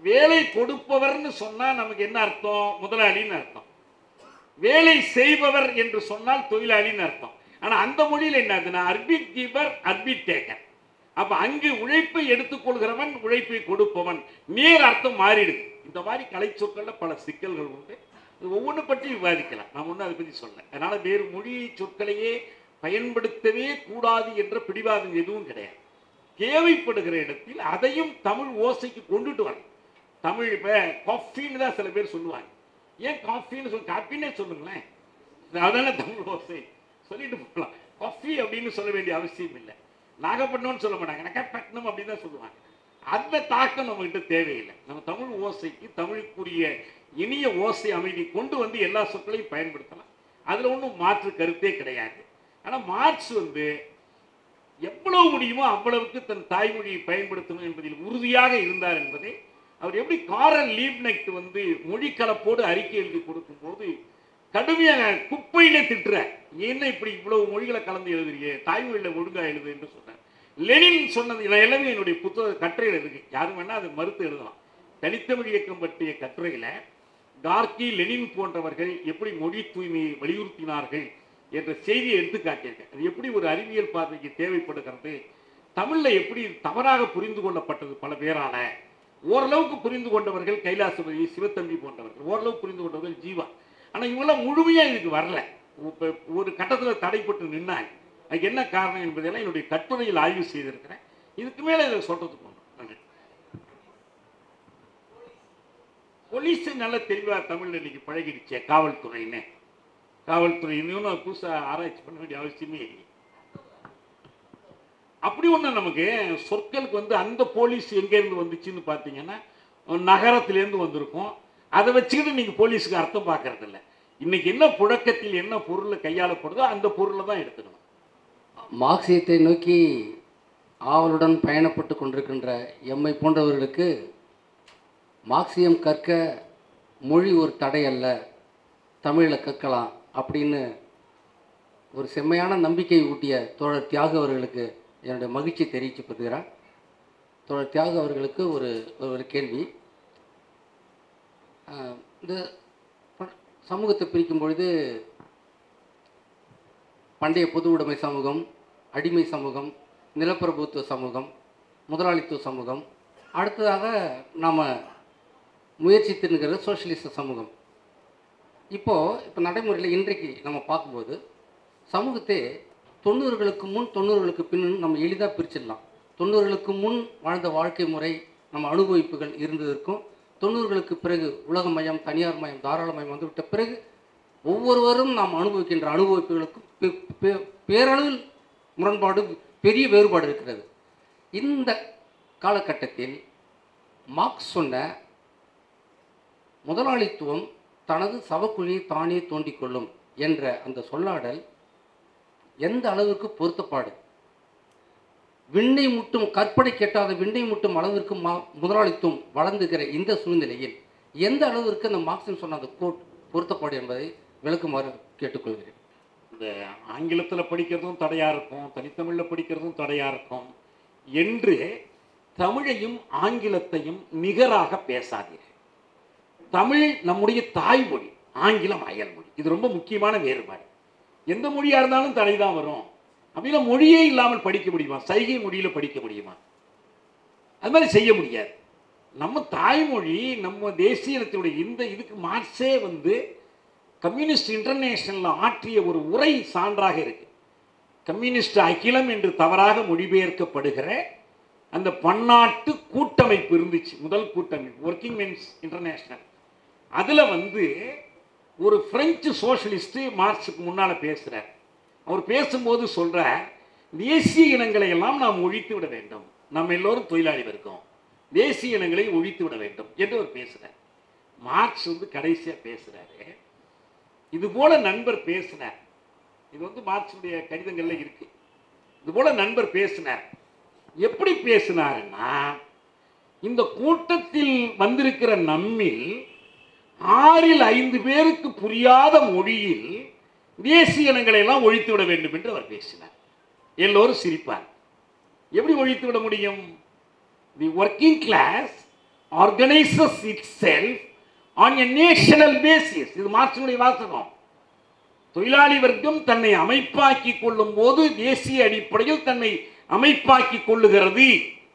வேலை கொடுப்பவர்னு சொன்னா நமக்கு என்ன அர்த்தம் முதலாளின்னு அர்த்தம் வேலை செய்பவர் என்று சொன்னால் தொழிலாளின்னு அர்த்தம் ஆனா அந்த மொழியில் என்னதுன்னா அர்பிட் கீபர் அர்பிட் டேக்கர் அப்ப அங்கு உழைப்பை எடுத்துக்கொள்கிறவன் உழைப்பை கொடுப்பவன் நேர் அர்த்தம் மாறிடுது இந்த மாதிரி கலை சொற்கள்ல பல சிக்கல்கள் உண்டு இது ஒவ்வொன்று பற்றி விவாதிக்கலாம் நான் ஒன்றும் அதை பற்றி சொல்ல அதனால வேறு மொழி சொற்களையே பயன்படுத்தவே கூடாது என்ற பிடிவாதம் எதுவும் கிடையாது தேவைப்படுகிற இடத்தில் அதையும் தமிழ் ஓசைக்கு கொண்டுட்டு வரணும் தமிழ் இப்போ காஃபின்னு தான் சில பேர் சொல்லுவாங்க ஏன் காஃபின்னு சொல்லி காப்பின்னே சொல்லுங்களேன் அதான தமிழ் ஓசை சொல்லிட்டு போகலாம் காஃபி அப்படின்னு சொல்ல வேண்டிய அவசியம் இல்லை நாகப்பட்டினம்னு சொல்ல மாட்டாங்க நகப்பட்டினம் அப்படின்னு தான் சொல்லுவாங்க அந்த தாக்கம் நம்மகிட்ட தேவையில்லை நம்ம தமிழ் ஓசைக்கு தமிழுக்குரிய இனிய ஓசை அமைதி கொண்டு வந்து எல்லா சொற்களையும் பயன்படுத்தலாம் அதில் ஒன்றும் மாற்று கருத்தே கிடையாது ஆனால் மார்க்ஸ் வந்து எவ்வளவு முடியுமோ அவ்வளவுக்கு தன் தாய்மொழியை பயன்படுத்தணும் என்பதில் உறுதியாக இருந்தார் என்பதை அவர் எப்படி காரல் லீப்னெக்ட் வந்து மொழி கலப்போடு அறிக்கை எழுதி கொடுக்கும்போது கடுமையாக குப்பையிலே திட்டுற என்ன இப்படி இவ்வளவு மொழிகளை கலந்து எழுதுறீங்க தாய்மொழியில் ஒழுங்கா எழுது என்று சொன்னார் லெனின் சொன்னது நான் எல்லாமே என்னுடைய புத்தக கட்டுரையில் இருக்கு யாரும் வேணா அதை மறுத்து எழுதலாம் தனித்தமிழ் இயக்கம் பற்றிய கட்டுரையில கார்கி லெனின் போன்றவர்கள் எப்படி மொழி தூய்மையை வலியுறுத்தினார்கள் என்ற செய்தியை எடுத்து காட்டியிருக்கேன் அது எப்படி ஒரு அறிவியல் பார்வைக்கு தேவைப்படுகிறது தமிழ்ல எப்படி தவறாக புரிந்து கொள்ளப்பட்டது பல பேரால ஓரளவுக்கு புரிந்து கொண்டவர்கள் கைலாசபதி சிவத்தம்பி போன்றவர்கள் ஓரளவு புரிந்து கொண்டவர்கள் ஜீவா ஆனா இவங்கெல்லாம் முழுமையா இதுக்கு வரல இப்ப ஒரு கட்டத்துல தடைப்பட்டு நின்னாங்க அதுக்கு என்ன காரணம் என்பதெல்லாம் என்னுடைய கட்டுரையில் ஆய்வு செய்திருக்கிறேன் இதுக்கு மேல இதை சொல்றதுக்கு ஒண்ணும் நன்றி போலீஸ் நல்ல தெளிவா தமிழ்ல இன்னைக்கு பழகிடுச்சே காவல்துறைன்னு காவல்துறை இன்னும் புதுசா ஆராய்ச்சி பண்ண வேண்டிய அவசியமே இல்லை அப்படி ஒண்ணு நமக்கு சொற்களுக்கு வந்து அந்த போலீஸ் எங்க இருந்து வந்துச்சுன்னு பார்த்தீங்கன்னா நகரத்திலேருந்து வந்திருக்கும் அதை வச்சுக்கிட்டு நீங்க போலீஸுக்கு அர்த்தம் பார்க்கறது இல்ல இன்னைக்கு என்ன புழக்கத்தில் என்ன பொருள் கையாளப்படுதோ அந்த பொருளை தான் எடுத்துக்கணும் மார்க்சியத்தை நோக்கி ஆவலுடன் பயணப்பட்டு கொண்டிருக்கின்ற எம்மை போன்றவர்களுக்கு மார்க்சியம் கற்க மொழி ஒரு தடை அல்ல தமிழில் கற்கலாம் அப்படின்னு ஒரு செம்மையான நம்பிக்கை ஊட்டிய தோழர் தியாக அவர்களுக்கு என்னுடைய மகிழ்ச்சி தெரிவிக்கப்படுகிறார் தோழர் தியாக அவர்களுக்கு ஒரு ஒரு கேள்வி ஆஹ் இந்த ப- சமூகத்தை பிரிக்கும் பொழுது பண்டைய பொது உடைமை சமூகம் அடிமை சமூகம் நிலப்பிரபுத்துவ சமூகம் முதலாளித்துவ சமூகம் அடுத்ததாக நாம் முயற்சித்திருக்கிற சோஷியலிச சமூகம் இப்போது இப்போ நடைமுறையில் இன்றைக்கு நம்ம பார்க்கும்போது சமூகத்தை தொண்ணூறுகளுக்கு முன் தொண்ணூறுகளுக்கு பின் நம்ம எளிதாக பிரிச்சிடலாம் தொண்ணூறுகளுக்கு முன் வாழ்ந்த வாழ்க்கை முறை நம்ம அனுபவிப்புகள் இருந்ததற்கும் தொண்ணூறுகளுக்கு பிறகு உலகமயம் தனியார் மயம் தாராளமயம் வந்துவிட்ட பிறகு ஒவ்வொருவரும் நாம் அனுபவிக்கின்ற அனுபவிப்புகளுக்கும் பெ- பெ- பேரளவில் முரண்பாடு பெரிய வேறுபாடு இருக்கிறது இந்த காலகட்டத்தில் மார்க்ஸ் சொன்ன முதலாளித்துவம் தனது சவக்குழியை தானே தோண்டிக் கொள்ளும் என்ற அந்த சொல்லாடல் எந்த அளவுக்கு பொருத்தப்பாடு விண்ணை முட்டும் கற்பனை கெட்டாத விண்ணை முட்டும் அளவிற்கு மா முதலாளித்துவம் வளர்ந்துகிற இந்த சூழ்நிலையில் எந்த அளவிற்கு அந்த மார்க்சின் சொன்ன அந்த கோட் பொருத்தப்பாடு என்பதை விளக்குமாறு கேட்டுக்கொள்கிறேன் இந்த ஆங்கிலத்தில் படிக்கிறதும் தடையா இருக்கும் தனித்தமிழில் படிக்கிறதும் தடையா இருக்கும் என்று தமிழையும் ஆங்கிலத்தையும் நிகராக பேசாதீர்கள் தமிழ் நம்முடைய தாய்மொழி ஆங்கிலம் அயல்மொழி இது ரொம்ப முக்கியமான வேறுபாடு எந்த மொழியா இருந்தாலும் தடை தான் வரும் அப்படின்னா மொழியே இல்லாமல் படிக்க முடியுமா சைகை மொழியில படிக்க முடியுமா அது மாதிரி செய்ய முடியாது நம்ம தாய்மொழி நம்ம தேசிய இனத்தினுடைய இந்த இதுக்கு மார்க்ஸே வந்து கம்யூனிஸ்ட் இன்டர்நேஷனலில் ஆற்றிய ஒரு உரை சான்றாக இருக்கு கம்யூனிஸ்ட் அகிலம் என்று தவறாக மொழிபெயர்க்கப்படுகிற அந்த பன்னாட்டு கூட்டமைப்பு இருந்துச்சு முதல் கூட்டமைப்பு ஒர்க்கிங் மென்ஸ் இன்டர்நேஷனல் அதில் வந்து ஒரு பிரெஞ்சு சோஷலிஸ்ட் மார்க்ஸுக்கு முன்னால் பேசுகிறார் அவர் பேசும்போது சொல்றார் தேசிய இனங்களை எல்லாம் நாம் ஒழித்து விட வேண்டும் நம்ம எல்லோரும் தொழிலாளி வர்க்கம் தேசிய இனங்களை ஒழித்து விட வேண்டும் என்று அவர் பேசுகிறார் மார்க்ஸ் வந்து கடைசியாக பேசுகிறாரு இது போல நண்பர் பேசினார் இது வந்து மார்க்ஸுடைய கடிதங்கள்ல இருக்கு இது போல நண்பர் பேசினார் எப்படி பேசினாருன்னா இந்த கூட்டத்தில் வந்திருக்கிற நம்மில் ஆறில் ஐந்து பேருக்கு புரியாத மொழியில் தேசிய இனங்களை எல்லாம் ஒழித்து விட வேண்டும் என்று அவர் பேசினார் எல்லோரும் சிரிப்பார் எப்படி ஒழித்து விட முடியும் the working class organises itself on a national basis இது மார்க்சினுடைய வாசகம் தொழிலாளி வர்க்கம் தன்னை அமைப்பாக்கி கொள்ளும் போது தேசிய அடிப்படையில் தன்னை அமைப்பாக்கி கொள்ளுகிறது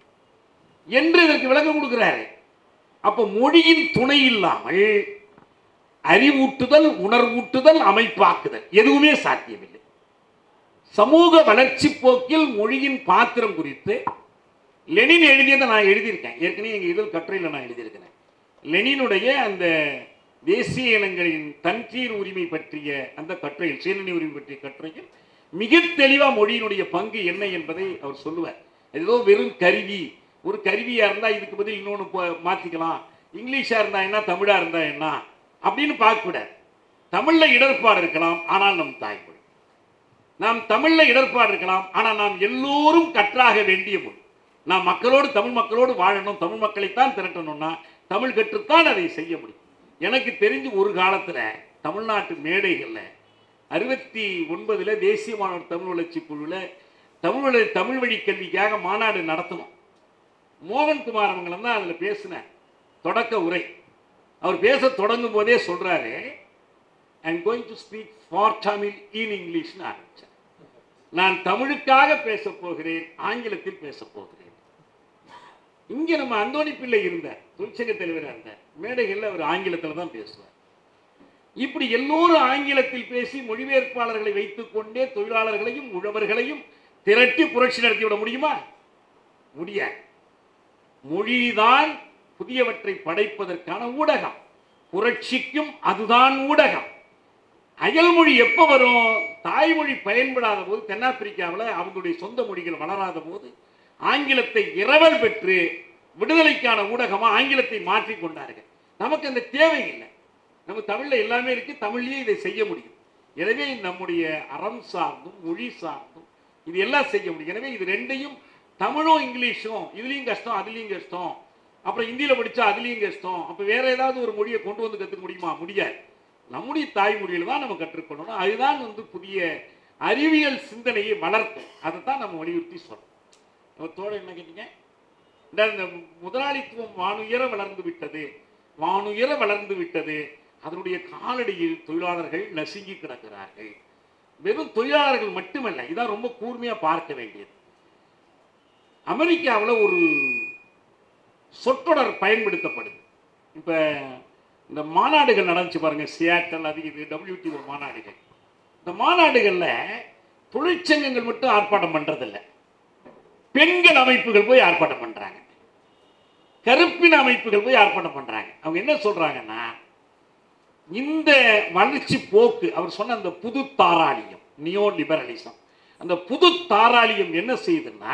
என்று இதற்கு விளக்கம் கொடுக்கிறாரு அப்ப மொழியின் துணை இல்லாமல் அறிவூட்டுதல் உணர்வூட்டுதல் அமைப்பாக்குதல் எதுவுமே சாத்தியமில்லை சமூக வளர்ச்சி போக்கில் மொழியின் பாத்திரம் குறித்து லெனின் எழுதியதை நான் எழுதியிருக்கேன் ஏற்கனவே எங்கள் இதழ் கட்டுரையில் நான் எழுதியிருக்கிறேன் லெனினுடைய அந்த தேசிய இனங்களின் தன்சீர் உரிமை பற்றிய அந்த கட்டுரையில் சீரணி உரிமை பற்றிய கட்டுரையில் மிக தெளிவாக மொழியினுடைய பங்கு என்ன என்பதை அவர் சொல்லுவார் ஏதோ வெறும் கருவி ஒரு கருவியாக இருந்தால் இதுக்கு பதில் இன்னொன்று மாற்றிக்கலாம் இங்கிலீஷாக இருந்தால் என்ன தமிழாக இருந்தால் என்ன அப்படின்னு பார்க்கக்கூடாது தமிழில் இடர்பாடு இருக்கலாம் ஆனால் நம் தாய்மொழி நாம் தமிழில் இடர்பாடு இருக்கலாம் ஆனால் நாம் எல்லோரும் கற்றாக வேண்டிய மொழி நாம் மக்களோடு தமிழ் மக்களோடு வாழணும் தமிழ் மக்களைத்தான் திரட்டணும்னா தமிழ் கற்றுத்தான் அதை செய்ய முடியும் எனக்கு தெரிஞ்சு ஒரு காலத்தில் தமிழ்நாட்டு மேடைகளில் அறுபத்தி ஒன்பதில் தேசிய மாணவர் தமிழ் வளர்ச்சி குழுவில் தமிழ் வள- தமிழ் வழி கல்விக்காக மாநாடு நடத்தணும் மோகன்குமார் அவங்களும் தான் அதில் பேசின தொடக்க உரை அவர் பேச தொடங்கும் போதே சொல்கிறாரு I'm going to speak for Tamil in இங்கிலீஷ்னு ஆரம்பித்தேன் நான் தமிழுக்காக பேசப் போகிறேன் ஆங்கிலத்தில் பேசப் போகிறேன் இங்கே நம்ம அந்தோணி பிள்ளை இருந்தார் தொழிற்சங்க தலைவராக இருந்தார் மேடைகளில் அவர் ஆங்கிலத்தில் தான் பேசுவார் இப்படி எல்லோரும் ஆங்கிலத்தில் பேசி மொழிபெயர்ப்பாளர்களை வைத்துக்கொண்டே தொழிலாளர்களையும் உழவர்களையும் திரட்டி புரட்சி நடத்திவிட முடியுமா முடியாது மொழிதான் புதியவற்றை படைப்பதற்கான ஊடகம் புரட்சிக்கும் அதுதான் ஊடகம் அயல்மொழி எப்போ வரும் தாய்மொழி பயன்படாத போது தென்னாப்பிரிக்காவில் அவங்களுடைய சொந்த மொழிகள் வளராத போது ஆங்கிலத்தை இரவல் பெற்று விடுதலைக்கான ஊடகமாக ஆங்கிலத்தை மாற்றி கொண்டார்கள் நமக்கு அந்த தேவை இல்லை நம்ம தமிழில் எல்லாமே இருக்கு தமிழ்லேயே இதை செய்ய முடியும் எனவே நம்முடைய அறம் சார்ந்தும் மொழி சார்ந்தும் இது எல்லாம் செய்ய முடியும் எனவே இது ரெண்டையும் தமிழும் இங்கிலீஷும் இதுலேயும் கஷ்டம் அதுலேயும் கஷ்டம் அப்புறம் ஹிந்தியில் படித்தா அதுலேயும் கஷ்டம் அப்போ வேற ஏதாவது ஒரு மொழியை கொண்டு வந்து கற்றுக்க முடியுமா முடியாது நம்முடைய தாய்மொழியில் தான் நம்ம கற்றுக்கொள்ளணும் அதுதான் வந்து புதிய அறிவியல் சிந்தனையை வளர்க்கும் அதை தான் நம்ம வலியுறுத்தி சொல்றோம் நம்ம தோழ என்ன கேட்டீங்க இந்த இந்த முதலாளித்துவம் வானுயர வளர்ந்து விட்டது வானுயர வளர்ந்து விட்டது அதனுடைய காலடியில் தொழிலாளர்கள் நசுங்கி கிடக்கிறார்கள் வெறும் தொழிலாளர்கள் மட்டுமல்ல இதான் ரொம்ப கூர்மையாக பார்க்க வேண்டியது அமெரிக்காவில் ஒரு சொற்றொடர் பயன்படுத்தப்படுது இப்போ இந்த மாநாடுகள் நடந்துச்சு பாருங்க சியாட்டல் அது இது டபிள்யூடிஓ மாநாடுகள் இந்த மாநாடுகளில் தொழிற்சங்கங்கள் மட்டும் ஆர்ப்பாட்டம் பண்றதில்ல பெண்கள் அமைப்புகள் போய் ஆர்ப்பாட்டம் பண்றாங்க கருப்பின அமைப்புகள் போய் ஆர்ப்பாட்டம் பண்றாங்க அவங்க என்ன சொல்றாங்கன்னா இந்த வளர்ச்சி போக்கு அவர் சொன்ன அந்த புது தாராளியம் நியோ லிபரலிசம் அந்த புது தாராளியம் என்ன செய்யுதுன்னா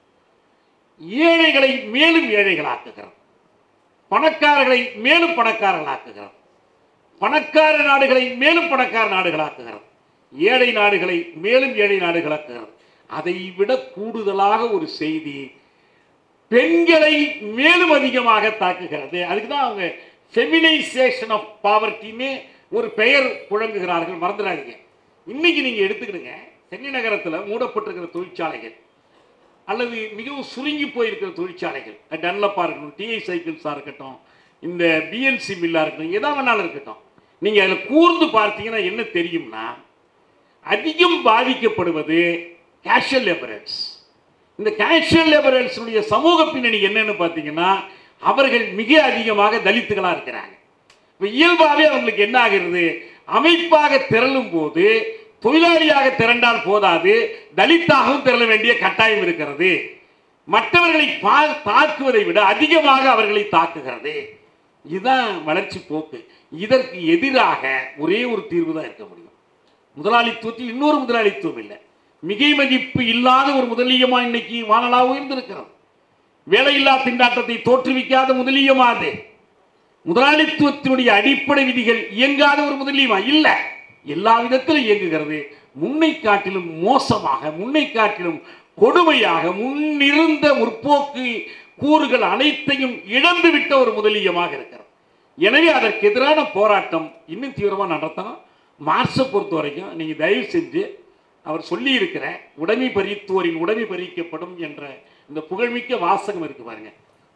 ஏழைகளை மேலும் ஏழைகளாக்குகிறது பணக்காரர்களை மேலும் பணக்காரர்களாக்குகிறது பணக்கார நாடுகளை மேலும் பணக்கார நாடுகளாக்குகிறது ஏழை நாடுகளை மேலும் ஏழை நாடுகளாக்குகிறது அதை விட கூடுதலாக ஒரு செய்தி பெண்களை மேலும் அதிகமாக தாக்குகிறது அதுக்கு தான் அவங்க ஃபெமினைசேஷன் ஆஃப் பாவர்ட்டின்னு ஒரு பெயர் புழங்குகிறார்கள் மறந்துடாதீங்க இன்னைக்கு நீங்கள் எடுத்துக்கிடுங்க சென்னை நகரத்தில் மூடப்பட்டிருக்கிற தொழிற்சாலைகள் அல்லது மிகவும் சுருங்கி போயிருக்கிற தொழிற்சாலைகள் டன்லப்பாக இருக்கட்டும் டிஐ சைக்கிள்ஸாக இருக்கட்டும் இந்த பிஎன்சி மில்லாக இருக்கட்டும் எதா வேணாலும் இருக்கட்டும் நீங்கள் அதில் கூர்ந்து பார்த்தீங்கன்னா என்ன தெரியும்னா அதிகம் பாதிக்கப்படுவது கேஷுவல் லேபரர்ஸ் இந்த கேஷுவல் லேபரர்ஸுடைய சமூக பின்னணி என்னன்னு பார்த்தீங்கன்னா அவர்கள் மிக அதிகமாக தலித்துகளாக இருக்கிறாங்க இப்போ இயல்பாகவே அவங்களுக்கு என்ன ஆகிறது அமைப்பாக திரளும் போது தொழிலாளியாக திரண்டால் போதாது தலித்தாகவும் திரள வேண்டிய கட்டாயம் இருக்கிறது மற்றவர்களை பா தாக்குவதை விட அதிகமாக அவர்களை தாக்குகிறது இதுதான் வளர்ச்சி போக்கு இதற்கு எதிராக ஒரே ஒரு தீர்வு தான் இருக்க முடியும் முதலாளித்துவத்தில் இன்னொரு முதலாளித்துவம் இல்லை மிகை மதிப்பு இல்லாத ஒரு முதலியமா இன்னைக்கு வானலா உயர்ந்திருக்கிறது வேலையில்லா திண்டாட்டத்தை தோற்றுவிக்காத முதலியமா அது முதலாளித்துவத்தினுடைய அடிப்படை விதிகள் இயங்காத ஒரு முதலியமா இல்ல எல்லா விதத்திலும் இயங்குகிறது முன்னை காட்டிலும் மோசமாக முன்னை காட்டிலும் கொடுமையாக முன்னிருந்த முற்போக்கு கூறுகள் அனைத்தையும் இழந்து விட்ட ஒரு முதலியமாக இருக்கிறது எனவே அதற்கு எதிரான போராட்டம் இன்னும் தீவிரமாக நடத்தணும் மார்க்ஸை பொறுத்த வரைக்கும் நீங்கள் தயவு செஞ்சு அவர் சொல்லியிருக்கிற உடைமை பறித்தோரின் உடைமை பறிக்கப்படும் என்ற இந்த புகழ்மிக்க வாசகம் இருக்கு பாருங்க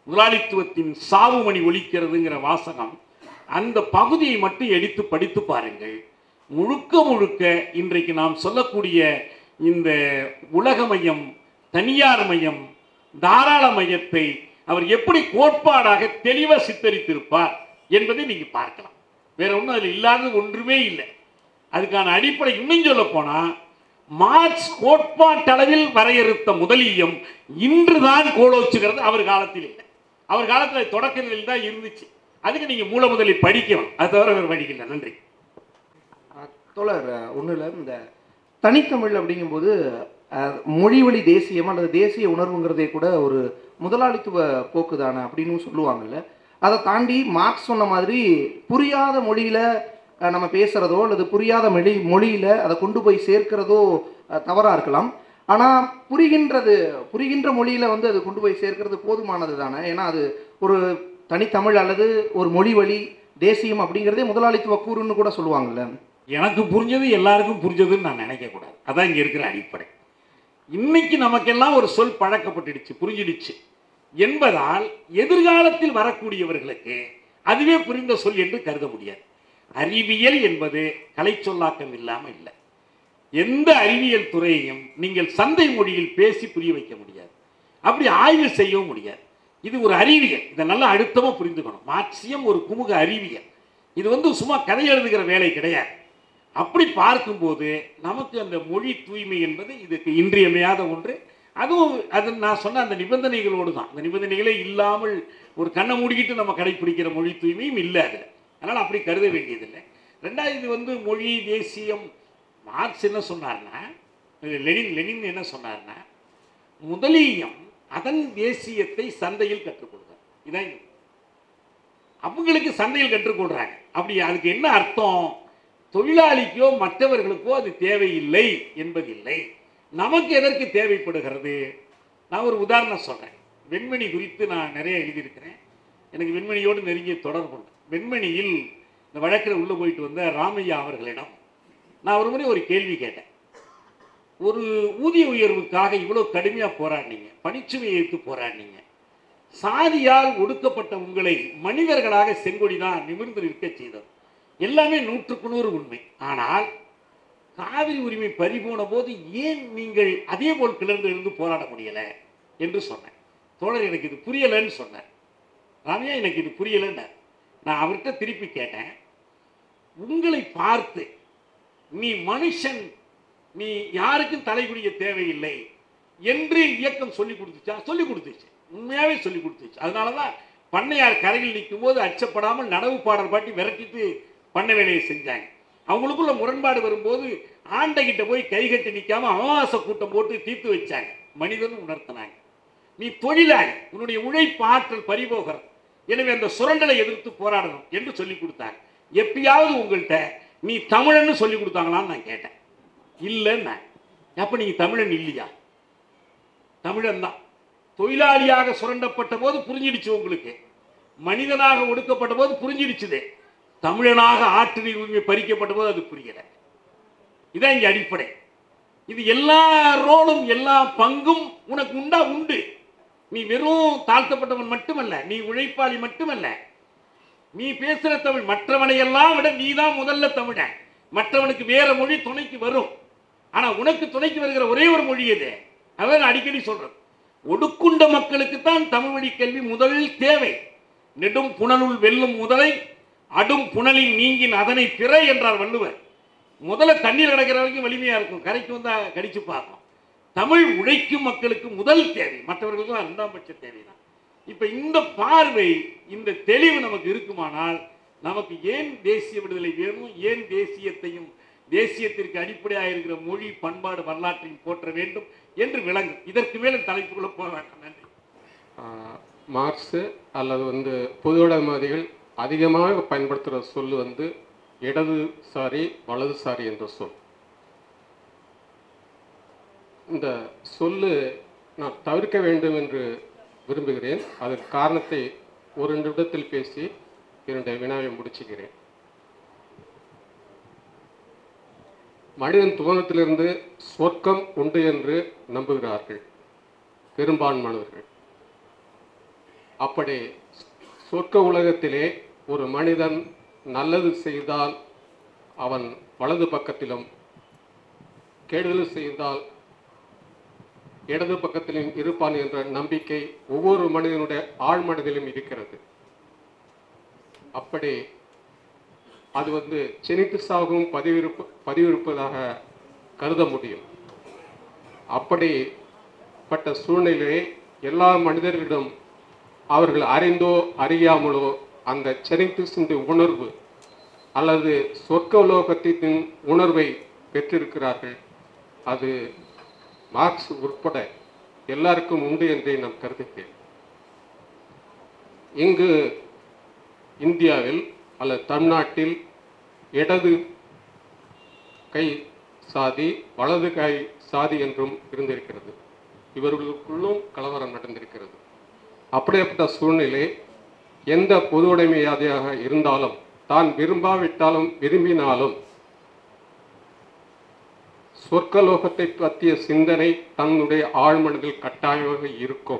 முதலாளித்துவத்தின் சாவுமணி ஒலிக்கிறதுங்கிற வாசகம் அந்த பகுதியை மட்டும் எடுத்து படித்து பாருங்கள் முழுக்க முழுக்க இன்றைக்கு நாம் சொல்லக்கூடிய இந்த உலக மையம் தனியார் மையம் தாராள மையத்தை அவர் எப்படி கோட்பாடாக தெளிவாக சித்தரித்திருப்பார் என்பதை நீங்கள் பார்க்கலாம் வேற ஒன்றும் அதில் இல்லாதது ஒன்றுமே இல்லை அதுக்கான அடிப்படை இன்னும் சொல்ல போனால் மார்க்ஸ் கோட்பாட்டளவில் வரையறுத்த முதலியம் இன்றுதான் கோலோச்சுகிறது அவர் காலத்தில் இல்லை அவர் காலத்தில் தொடக்க நிலையில் தான் இருந்துச்சு அதுக்கு நீங்கள் மூல முதலை படிக்கணும் அது தவிர வேறு படிக்கல நன்றி அஹ் தோழர் ஒன்றும் இல்லை இந்த தனித்தமிழ் அப்படிங்கும்போது அஹ், மொழி வழி தேசியம் அல்லது தேசிய உணர்வுங்கிறதே கூட ஒரு முதலாளித்துவ போக்கு தானே அப்படின்னு சொல்லுவாங்கல்ல அதை தாண்டி மார்க்ஸ் சொன்ன மாதிரி புரியாத மொழியில் நம்ம பேசுகிறதோ அல்லது புரியாத மொழி மொழியில் அதை கொண்டு போய் சேர்க்கிறதோ தவறாக இருக்கலாம் ஆனால் புரிகின்றது புரிகின்ற மொழியில் வந்து அது கொண்டு போய் சேர்க்கிறது போதுமானது தானே ஏன்னா அது ஒரு தனித்தமிழ் அல்லது ஒரு மொழி வழி தேசியம் அப்படிங்கிறதே முதலாளித்துவ கூறுன்னு கூட சொல்லுவாங்கல்ல எனக்கு புரிஞ்சது எல்லாருக்கும் புரிஞ்சதுன்னு நான் நினைக்கக்கூடாது அதான் இங்கே இருக்கிற அடிப்படை இன்னைக்கு நமக்கெல்லாம் ஒரு சொல் பழக்கப்பட்டுடுச்சு புரிஞ்சிடுச்சு என்பதால் எதிர்காலத்தில் வரக்கூடியவர்களுக்கு அதுவே புரிந்த சொல் என்று கருத முடியாது அறிவியல் என்பது கலை சொல்லாக்கம் இல்லாமல் இல்லை எந்த அறிவியல் துறையையும் நீங்கள் சந்தை மொழியில் பேசி புரிய வைக்க முடியாது அப்படி ஆய்வு செய்யவும் முடியாது இது ஒரு அறிவியல் இதை நல்லா அழுத்தமாக புரிந்துக்கணும் மார்க்சியம் ஒரு குமுக அறிவியல் இது வந்து சும்மா கதை எழுதுகிற வேலை கிடையாது அப்படி பார்க்கும்போது நமக்கு அந்த மொழி தூய்மை என்பது இதுக்கு இன்றியமையாத ஒன்று அதுவும் அது நான் சொன்ன அந்த நிபந்தனைகளோடு தான் அந்த நிபந்தனைகளே இல்லாமல் ஒரு கண்ணை மூடிக்கிட்டு நம்ம கடைப்பிடிக்கிற மொழி தூய்மையும் இல்லை அதில் அதனால் அப்படி கருத வேண்டியதில்லை ரெண்டாவது இது வந்து மொழி தேசியம் மார்க்ஸ் என்ன சொன்னார்னா இது லெனின் லெனின் என்ன சொன்னார்னா முதலியம் அதன் தேசியத்தை சந்தையில் கற்றுக்கொள்கிறார் இதான் இங்க. அவங்களுக்கு சந்தையில் கற்றுக்கொள்றாங்க அப்படி அதுக்கு என்ன அர்த்தம் தொழிலாளிக்கோ மற்றவர்களுக்கோ அது தேவையில்லை என்பதில்லை நமக்கு எதற்கு தேவைப்படுகிறது நான் ஒரு உதாரணம் சொல்கிறேன் வெண்மணி குறித்து நான் நிறைய எழுதியிருக்கிறேன் எனக்கு வெண்மணியோடு நெருங்கிய தொடர்பு உண்டு வெண்மணியில் இந்த வழக்கில் உள்ளே போயிட்டு வந்த ராமையா அவர்களிடம் நான் ஒரு முறை ஒரு கேள்வி கேட்டேன் ஒரு ஊதிய உயர்வுக்காக இவ்வளோ கடுமையாக போராடினீங்க பணிச்சுமையை எடுத்து போராடினீங்க சாதியால் ஒடுக்கப்பட்ட உங்களை மனிதர்களாக செங்கொடி தான் நிமிர்ந்து நிற்க செய்தது எல்லாமே நூற்றுக்கு நூறு உண்மை ஆனால் காவிரி உரிமை பறிபோன போது ஏன் நீங்கள் அதே போல் கிளர்ந்து இருந்து போராட முடியல என்று சொன்னேன் தோழர் எனக்கு இது புரியலைன்னு சொன்னேன் ராமையா எனக்கு இது புரியலைன்னு நான் அவர்கிட்ட திருப்பி கேட்டேன் உங்களை பார்த்து நீ மனுஷன் நீ யாருக்கும் தலைகுனிய தேவையில்லை என்று இயக்கம் சொல்லி கொடுத்துச்சா சொல்லி கொடுத்துச்சு உண்மையாவே சொல்லி கொடுத்துச்சு அதனால தான் பண்ணையார் கரையில் நிற்கும் போது அச்சப்படாமல் நடவு பாடல் பாட்டி விரட்டிட்டு பண்ண வேலையை செஞ்சாங்க அவங்களுக்குள்ள முரண்பாடு வரும்போது ஆண்டைகிட்ட போய் கைகட்டி நிற்காம அமாவாசை கூட்டம் போட்டு தீர்த்து வச்சாங்க மனிதன் உணர்த்தினாங்க நீ தொழிலாளி உன்னுடைய உழைப்பு ஆற்றல் பறிபோகிறது எனவே அந்த சுரண்டலை எதிர்த்து போராடணும் என்று சொல்லி கொடுத்தாங்க எப்பயாவது உங்கள்கிட்ட நீ தமிழன்னு சொல்லி கொடுத்தாங்களான்னு நான் கேட்டேன் இல்லைன்னா அப்போ நீங்கள் தமிழன் இல்லையா தமிழன் தான் தொழிலாளியாக சுரண்டப்பட்ட போது புரிஞ்சிடுச்சு உங்களுக்கு மனிதனாக ஒடுக்கப்பட்ட போது புரிஞ்சிடுச்சுது தமிழனாக ஆற்று நீர் உரிமை பறிக்கப்பட்ட போது அது புரியல இதான் இங்க அடிப்படை இது எல்லா ரோலும் எல்லா பங்கும் உனக்கு உண்டா உண்டு நீ வெறும் தாழ்த்தப்பட்டவன் மட்டுமல்ல நீ உழைப்பாளி மட்டுமல்ல நீ பேசுற தமிழ் மற்றவனை எல்லாம் விட நீ தான் முதல்ல தமிழன் மற்றவனுக்கு வேற மொழி துணைக்கு வரும் ஆனா உனக்கு துணைக்கு வருகிற ஒரே ஒரு மொழி எது அதான் நான் அடிக்கடி சொல்றது ஒடுக்குண்ட மக்களுக்கு தான் தமிழ் வழி கல்வி முதலில் தேவை நெடும் புனலுள் வெல்லும் முதலை அடும் புனலில் நீங்கின் அதனை பிற என்றார் வள்ளுவர் முதல்ல தண்ணீர் கிடக்கிற வரைக்கும் வலிமையா இருக்கும் கரைக்கு வந்தா கடிச்சு பார்க்கும் தமிழ் உழைக்கும் மக்களுக்கு முதல் தேவை மற்றவர்களுக்கு இரண்டாம் பட்ச தேவைதான் இப்ப இந்த பார்வை இந்த தெளிவு நமக்கு இருக்குமானால் நமக்கு ஏன் தேசிய விடுதலை வேணும் ஏன் தேசியத்தையும் தேசியத்திற்கு அடிப்படையாக இருக்கிற மொழி பண்பாடு வரலாற்றையும் போற்ற வேண்டும் என்று விளங்கும் இதற்கு மேல தலைப்புக்குள்ள போக வேண்டாம் நன்றி ஆஹ் மார்க்ஸு அல்லது வந்து பொதுவுடைமைவாதிகள் அதிகமாக பயன்படுத்துகிற சொல் வந்து இடதுசாரி வலதுசாரி என்ற சொல் இந்த சொல்லு நான் தவிர்க்க வேண்டும் என்று விரும்புகிறேன் அதற்கு காரணத்தை ஒரு நிமிடத்தில் பேசி இரண்டு வினாவை முடிச்சுக்கிறேன் மனிதன் துவனத்திலிருந்து சொர்க்கம் உண்டு என்று நம்புகிறார்கள் பெரும்பான்மையானவர்கள் அப்படி சொர்க்க உலகத்திலே ஒரு மனிதன் நல்லது செய்தால் அவன் வலது பக்கத்திலும் கெடுதல் செய்தால் இடது பக்கத்திலும் இருப்பான் என்ற நம்பிக்கை ஒவ்வொரு மனிதனுடைய ஆழ்மனதிலும் இருக்கிறது அப்படி அது வந்து செனித்து சாகவும் பதிவிருப்பு பதிவிருப்பதாக கருத முடியும் அப்படிப்பட்ட சூழ்நிலையை எல்லா மனிதர்களிடம் அவர்கள் அறிந்தோ அறியாமலோ அந்த செனித்து சிந்து உணர்வு அல்லது சொர்க்கலோகத்தின் உணர்வை பெற்றிருக்கிறார்கள் அது மார்க்ஸ் உட்பட எல்லாருக்கும் உண்டு என்றே நான் கருதுகிறேன் இங்கு இந்தியாவில் அல்லது தமிழ்நாட்டில் இடது கை சாதி வலது கை சாதி என்றும் இருந்திருக்கிறது இவர்களுக்குள்ளும் கலவரம் நடந்திருக்கிறது அப்படிப்பட்ட சூழ்நிலை எந்த பொது உடைமையாதியாக இருந்தாலும் தான் விரும்பாவிட்டாலும் விரும்பினாலும் சொர்க்கலோகத்தை பற்றிய சிந்தனை தன்னுடைய ஆழ்மனதில் கட்டாயமாக இருக்கும்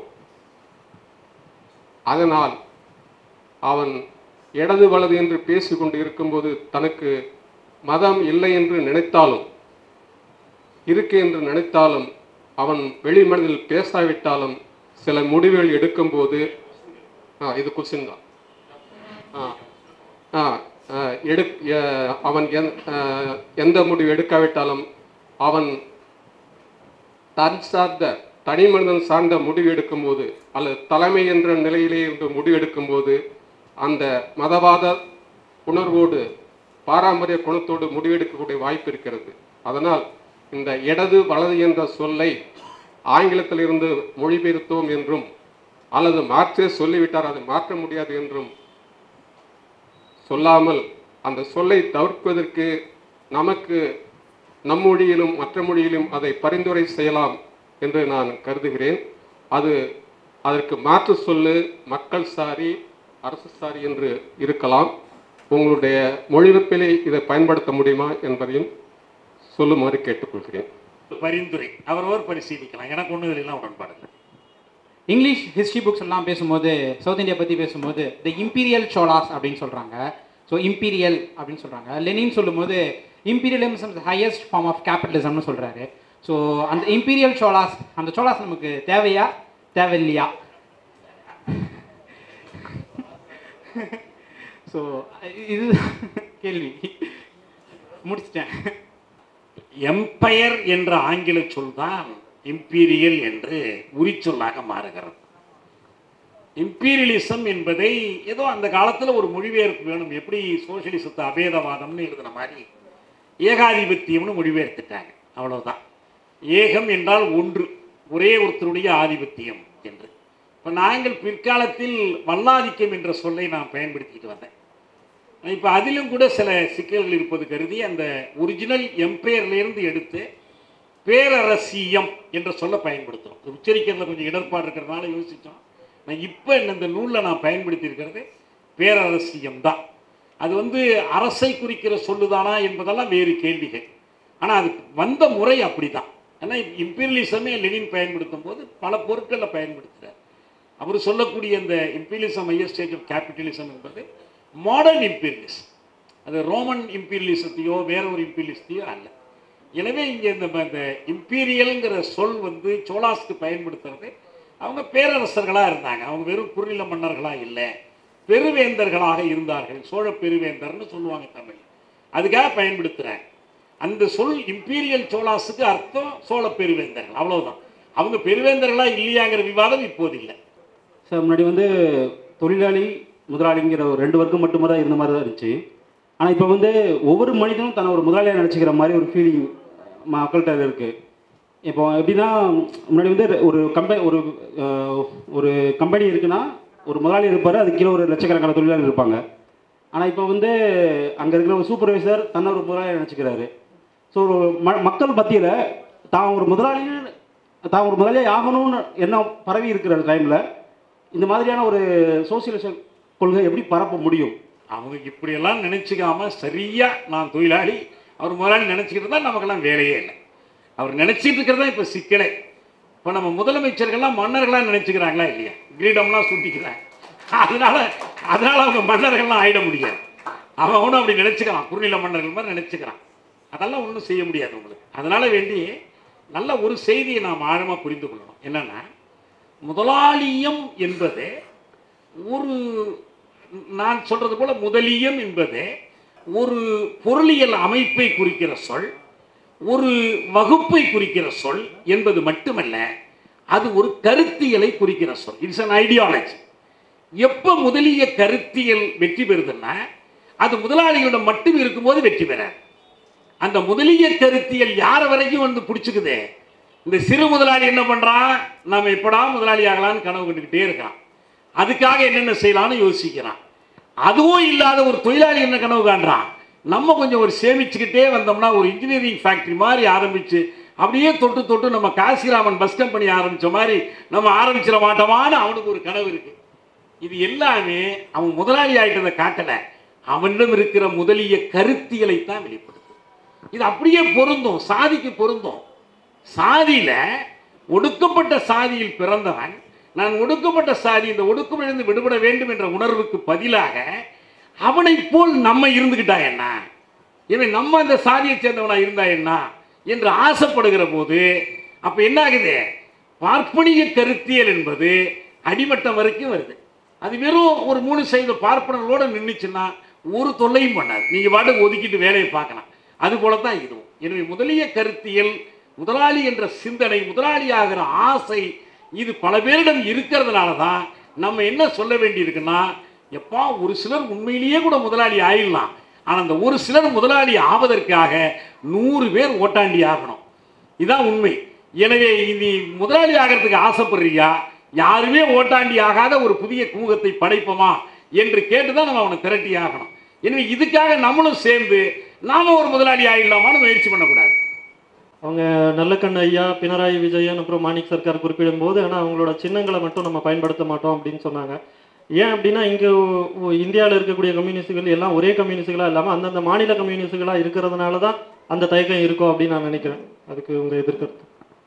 அதனால் அவன் இடது வலது என்று பேசிக்கொண்டு இருக்கும்போது தனக்கு மதம் இல்லை என்று நினைத்தாலும் இருக்கு என்று நினைத்தாலும் அவன் வெளிமனதில் பேசாவிட்டாலும் சில முடிவுகள் எடுக்கும்போது ஆ இது கொஸ்டின் தான் ஆ ஆ ஆ, எடு எ- அவன் எந் ஆ, எந்த முடிவு எடுக்காவிட்டாலும் அவன் தன் சார்ந்த தனி மனிதன் சார்ந்த முடிவு எடுக்கும்போது அல்லது தலைமை என்ற நிலையிலே இருந்து முடிவு எடுக்கும்போது அந்த மதவாத உணர்வோடு பாரம்பரிய குணத்தோடு முடிவெடுக்கக்கூடிய வாய்ப்பு இருக்கிறது அதனால் இந்த இடது வலது என்ற சொல்லை ஆங்கிலத்திலிருந்து மொழிபெயர்த்தோம் என்றும் அல்லது மார்க்சே சொல்லிவிட்டார் அதை மாற்ற முடியாது என்றும் சொல்லாமல் அந்த சொல்லை தவிர்ப்பதற்கு நமக்கு நம் மொழியிலும் மற்ற மொழியிலும் அதை பரிந்துரை செய்யலாம் என்று நான் கருதுகிறேன் அது அதற்கு மாற்று சொல்லு மக்கள் சாரி அரசு சாரி என்று இருக்கலாம் உங்களுடைய மொழிபெயர்ப்பிலே இதை பயன்படுத்த முடியுமா என்பதையும் சொல்லுமாறு கேட்டுக்கொள்கிறேன் பரிந்துரை அவரவர் பரிசீலிக்கலாம் எனக்கு ஒன்றும் இதெல்லாம் உடன்பாடு இல்லை. இங்கிலீஷ் ஹிஸ்ட்ரி புக்ஸ் எல்லாம் பேசும்போது சவுத் இந்தியா பற்றி பேசும்போது த இம்பீரியல் சோலாஸ் அப்படின்னு சொல்கிறாங்க ஸோ இம்பீரியல் அப்படின்னு சொல்கிறாங்க லெனின் சொல்லும்போது இம்பீரியலிசம் ஹையஸ்ட் ஃபார்ம் ஆஃப் கேபிட்டலிசம்னு சொல்கிறாரு ஸோ அந்த இம்பீரியல் சோலாஸ் அந்த சோலாஸ் நமக்கு தேவையா தேவையில்லையா ஸோ இது கேள்வி முடிச்சிட்டேன் எம்பயர் என்ற ஆங்கில சொல்தான் இம்பீரியல் என்று உரிச்சொல்லாக மாறுகிறது இம்பீரியலிசம் என்பதை ஏதோ அந்த காலத்தில் ஒரு மொழிபெயர்ப்பு வேணும் எப்படி சோசியலிசத்தை அபேதவாதம்னு எழுதின மாதிரி ஏகாதிபத்தியம்னு மொழிபெயர்த்துட்டாங்க அவ்வளவுதான் ஏகம் என்றால் ஒன்று ஒரே ஒருத்தருடைய ஆதிபத்தியம் என்று இப்போ நாங்கள் பிற்காலத்தில் வல்லாதிக்கம் என்ற சொல்லை நான் பயன்படுத்திட்டு வந்தேன் இப்போ அதிலும் கூட சில சிக்கல்கள் இருப்பது கருதி அந்த ஒரிஜினல் எம்பையர்லேருந்து எடுத்து பேரரசியம் என்ற சொல்ல பயன்படுத்துகிறோம் இது உச்சரிக்கிறதுல கொஞ்சம் இடர்பாடு இருக்கிறதுனால யோசித்தோம் நான் இப்போ இந்த நூலில் நான் பயன்படுத்தி இருக்கிறது பேரரசியம் தான் அது வந்து அரசை குறிக்கிற சொல்லுதானா என்பதெல்லாம் வேறு கேள்விகள் ஆனால் அது வந்த முறை அப்படி தான் ஏன்னா இம்பீரியலிசமே லெனின் பயன்படுத்தும் போது பல பொருட்களில் பயன்படுத்துகிறார் அவர் சொல்லக்கூடிய இந்த imperialism higher stage of capitalism என்பது மாடர்ன் இம்பீரியலிசம் அது ரோமன் இம்பீரியலிசத்தையோ வேற ஒரு இம்பீரியலிசத்தையோ அல்ல எனவே இங்கே இந்த இந்த இம்பீரியல்ங்கிற சொல் வந்து சோலாஸ்க்கு பயன்படுத்துறது அவங்க பேரரசர்களாக இருந்தாங்க அவங்க வெறும் குறுநில மன்னர்களாக இல்லை பெருவேந்தர்களாக இருந்தார்கள் சோழ பெருவேந்தர்னு சொல்லுவாங்க தமிழ் அதுக்காக பயன்படுத்துகிறாங்க அந்த சொல் இம்பீரியல் சோலாஸுக்கு அர்த்தம் சோழ பெருவேந்தர்கள் அவ்வளவுதான் அவங்க பெருவேந்தர்களா இல்லையாங்கிற விவாதம் இப்போது இல்லை சார் முன்னாடி வந்து தொழிலாளி முதலாளிங்கிற ஒரு ரெண்டு வர்க்கம் மட்டுமே தான் இருந்த மாதிரி தான் இருந்துச்சு ஆனால் இப்போ வந்து ஒவ்வொரு மனிதனும் தன்னை ஒரு முதலாளியாக நினச்சிக்கிற மாதிரி ஒரு ஃபீலிங் மக்கள்கிட்ட இருக்குது இப்போ எப்படின்னா முன்னாடி வந்து ஒரு கம்பெனி ஒரு அஹ், ஒரு கம்பெனி இருக்குன்னா ஒரு முதலாளி இருப்பார் அது கீழே ஒரு லட்சக்கணக்கான தொழிலாளி இருப்பாங்க ஆனால் இப்போ வந்து அங்கே இருக்கிற ஒரு சூப்பர்வைசர் தன்னை ஒரு முதலாளியாக நினச்சிக்கிறாரு ஸோ ஒரு ம மக்கள் மத்தியில் தான் ஒரு முதலாளின்னு தான் ஒரு முதலாளியாக ஆகணும்னு எண்ணம் பரவி இருக்கிற டைமில் இந்த மாதிரியான ஒரு சோசியலிச கொள்கை எப்படி பரப்ப முடியும் அவங்க இப்படியெல்லாம் நினச்சிக்காம சரியா நான் தொழிலாளி அவர் முதலாளி நினச்சிக்கிட்டு தான் நமக்கெல்லாம் வேலையே இல்லை அவர் நினச்சிட்டு இருக்கிறது தான் இப்போ சிக்கலே இப்போ நம்ம முதலமைச்சர்கள்லாம் மன்னர்களாக நினச்சிக்கிறாங்களா இல்லையா கிரீடம்லாம் சூட்டிக்கிறாங்க அதனால அதனால அவங்க மன்னர்கள்லாம் ஆயிட முடியாது அவன் ஒன்றும் அப்படி நினச்சிக்கிறான் குறுநில மன்னர்கள் மாதிரி நினச்சிக்கிறான் அதெல்லாம் ஒன்றும் செய்ய முடியாது உங்களுக்கு அதனால வேண்டி நல்ல ஒரு செய்தியை நாம் ஆழமாக புரிந்து கொள்ளணும் என்னன்னா முதலாளியம் என்பது ஒரு நான் சொல்றது போல முதலியம் என்பது ஒரு பொருளியல் அமைப்பை குறிக்கிற சொல் ஒரு வகுப்பை குறிக்கிற சொல் என்பது மட்டுமல்ல அது ஒரு கருத்தியலை குறிக்கிற சொல் இட்ஸ் an ஐடியாலஜி எப்போ முதலிய கருத்தியல் வெற்றி பெறுதுன்னா அது முதலாளிகளிடம் மட்டும் இருக்கும்போது வெற்றி பெறாது அந்த முதலிய கருத்தியல் யார வரைக்கும் வந்து பிடிச்சிக்குது இந்த சிறு முதலாளி என்ன பண்றான் நம்ம எப்படா முதலாளி ஆகலாம்னு கனவு கண்டுக்கிட்டே இருக்கான் அதுக்காக என்னென்ன செய்யலாம்னு யோசிக்கிறான் அதுவும் இல்லாத ஒரு தொழிலாளி என்ன கனவு காண்றான் நம்ம கொஞ்சம் ஒரு சேமிச்சுக்கிட்டே வந்தோம்னா ஒரு இன்ஜினியரிங் ஃபேக்டரி மாதிரி ஆரம்பிச்சு அப்படியே தொட்டு தொட்டு நம்ம காசிராமன் பஸ் கம்பெனி ஆரம்பிச்ச மாதிரி நம்ம ஆரம்பிச்சிட மாட்டோமான்னு அவனுக்கு ஒரு கனவு இருக்கு இது எல்லாமே அவன் முதலாளி ஆயிட்டதை காட்டல அவனிடம் இருக்கிற முதலிய கருத்தியலை தான் வெளிப்படுத்தும் இது அப்படியே பொருந்தும் சாதிக்கு பொருந்தும் சாதியில ஒடுக்கப்பட்ட சாதியில் பிறந்தவன் நான் ஒடுக்கப்பட்ட சாதி இந்த ஒடுக்கமிழந்து விடுபட வேண்டும் என்ற உணர்வுக்கு பதிலாக அவனைப் போல் நம்ம இருந்துக்கிட்டா என்ன இவன் நம்ம அந்த சாதியை சேர்ந்தவனா இருந்தா என்ன என்று ஆசைப்படுகிற போது அப்ப என்ன ஆகுது பார்ப்பனிய கருத்தியல் என்பது அடிமட்டம் வரைக்கும் வருது அது வெறும் ஒரு மூணு சைவ பார்ப்பனர்களோட நின்றுச்சுன்னா ஒரு தொல்லையும் பண்ணாது நீங்க பாட்டுக்கு ஒதுக்கிட்டு வேலையை பார்க்கலாம் அது போலத்தான் இதுவும் எனவே முதலிய கருத்தியல் முதலாளி என்ற சிந்தனை முதலாளி ஆகிற ஆசை இது பல பேரிடம் இருக்கிறதுனால தான் நம்ம என்ன சொல்ல வேண்டியிருக்குன்னா எப்பா ஒரு சிலர் உண்மையிலேயே கூட முதலாளி ஆயிடலாம் ஆனால் அந்த ஒரு சிலர் முதலாளி ஆவதற்காக நூறு பேர் ஓட்டாண்டி ஆகணும் இதான் உண்மை எனவே நீ முதலாளி ஆகிறதுக்கு ஆசைப்படுறியா யாருமே ஓட்டாண்டி ஆகாத ஒரு புதிய கூகத்தை படைப்போமா என்று கேட்டு தான் நம்ம அவனை திரட்டி ஆகணும் எனவே இதுக்காக நம்மளும் சேர்ந்து நாம ஒரு முதலாளி ஆயிடலாமான்னு முயற்சி பண்ணக்கூடாது அவங்க நல்லக்கண்ணு ஐயா பினராயி விஜயன் அப்புறம் மாணிக் சர்க்கார் குறிப்பிடும் போது ஆனால் அவங்களோட சின்னங்களை மட்டும் நம்ம பயன்படுத்த மாட்டோம் அப்படின்னு சொன்னாங்க ஏன் அப்படின்னா இங்கே இந்தியாவில் இருக்கக்கூடிய கம்யூனிஸ்டுகள் எல்லாம் ஒரே கம்யூனிஸ்டுகளாக இல்லாமல் அந்தந்த மாநில கம்யூனிஸ்டுகளாக இருக்கிறதுனால தான் அந்த தயக்கம் இருக்கும் அப்படின்னு நான் நினைக்கிறேன் அதுக்கு உங்கள் எதிர்கருத்து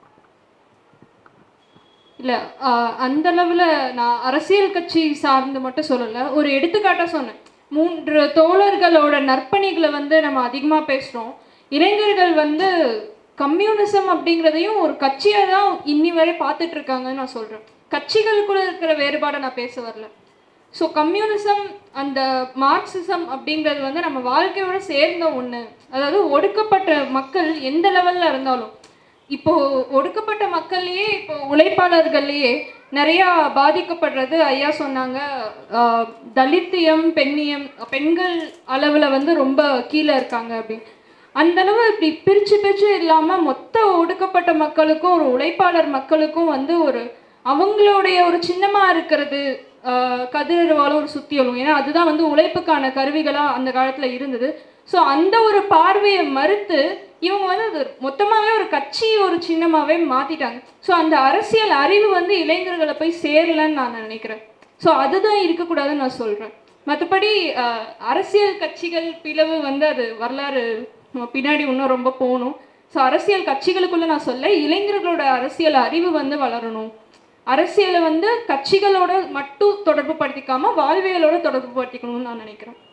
இல்லை அந்த அளவில் நான் அரசியல் கட்சி சார்ந்து மட்டும் சொல்லலை ஒரு எடுத்துக்காட்டாக சொன்னேன் மூன்று தோழர்களோட நற்பணிகளை வந்து நம்ம அதிகமாக பேசுகிறோம் இளைஞர்கள் வந்து கம்யூனிசம் அப்படிங்கிறதையும் ஒரு கட்சியை தான் இன்னி வரை பார்த்துட்டு இருக்காங்கன்னு நான் சொல்கிறேன் கட்சிகளுக்குள்ள இருக்கிற வேறுபாடை நான் பேச வரல ஸோ கம்யூனிசம் அந்த மார்க்சிசம் அப்படிங்கிறது வந்து நம்ம வாழ்க்கையோட சேர்ந்த ஒன்று அதாவது ஒடுக்கப்பட்ட மக்கள் எந்த லெவலில் இருந்தாலும் இப்போ ஒடுக்கப்பட்ட மக்கள்லயே இப்போ உழைப்பாளர்கள்லயே நிறையா பாதிக்கப்படுறது ஐயா சொன்னாங்க ஆஹ், தலித்தியம் பெண்ணியம் பெண்கள் அளவில் வந்து ரொம்ப கீழே இருக்காங்க அப்படின்னு அந்த அளவு இப்படி பிரித்து பிரித்து இல்லாமல் மொத்த ஒடுக்கப்பட்ட மக்களுக்கும் ஒரு உழைப்பாளர் மக்களுக்கும் வந்து ஒரு அவங்களுடைய ஒரு சின்னமாக இருக்கிறது ஆஹ், கதிரவாலும் ஒரு சுத்தியலும் ஏன்னா அதுதான் வந்து உழைப்புக்கான கருவிகளாக அந்த காலத்தில் இருந்தது ஸோ அந்த ஒரு பார்வையை மறுத்து இவங்க வந்து அது மொத்தமாகவே ஒரு கட்சி ஒரு சின்னமாகவே மாற்றிட்டாங்க ஸோ அந்த அரசியல் அறிவு வந்து இளைஞர்களை போய் சேரலன்னு நான் நினைக்கிறேன் ஸோ அதுதான் இருக்கக்கூடாதுன்னு நான் சொல்கிறேன் மற்றபடி அரசியல் கட்சிகள் பிளவு வந்து அது வரலாறு நம்ம பின்னாடி இன்னும் ரொம்ப போகணும் ஸோ அரசியல் கட்சிகளுக்குள்ள நான் சொல்ல இளைஞர்களோட அரசியல் அறிவு வந்து வளரணும் அரசியலை வந்து கட்சிகளோட மட்டும் தொடர்பு படுத்திக்காம வாழ்வியலோட தொடர்பு படுத்திக்கணும்னு நான் நினைக்கிறேன்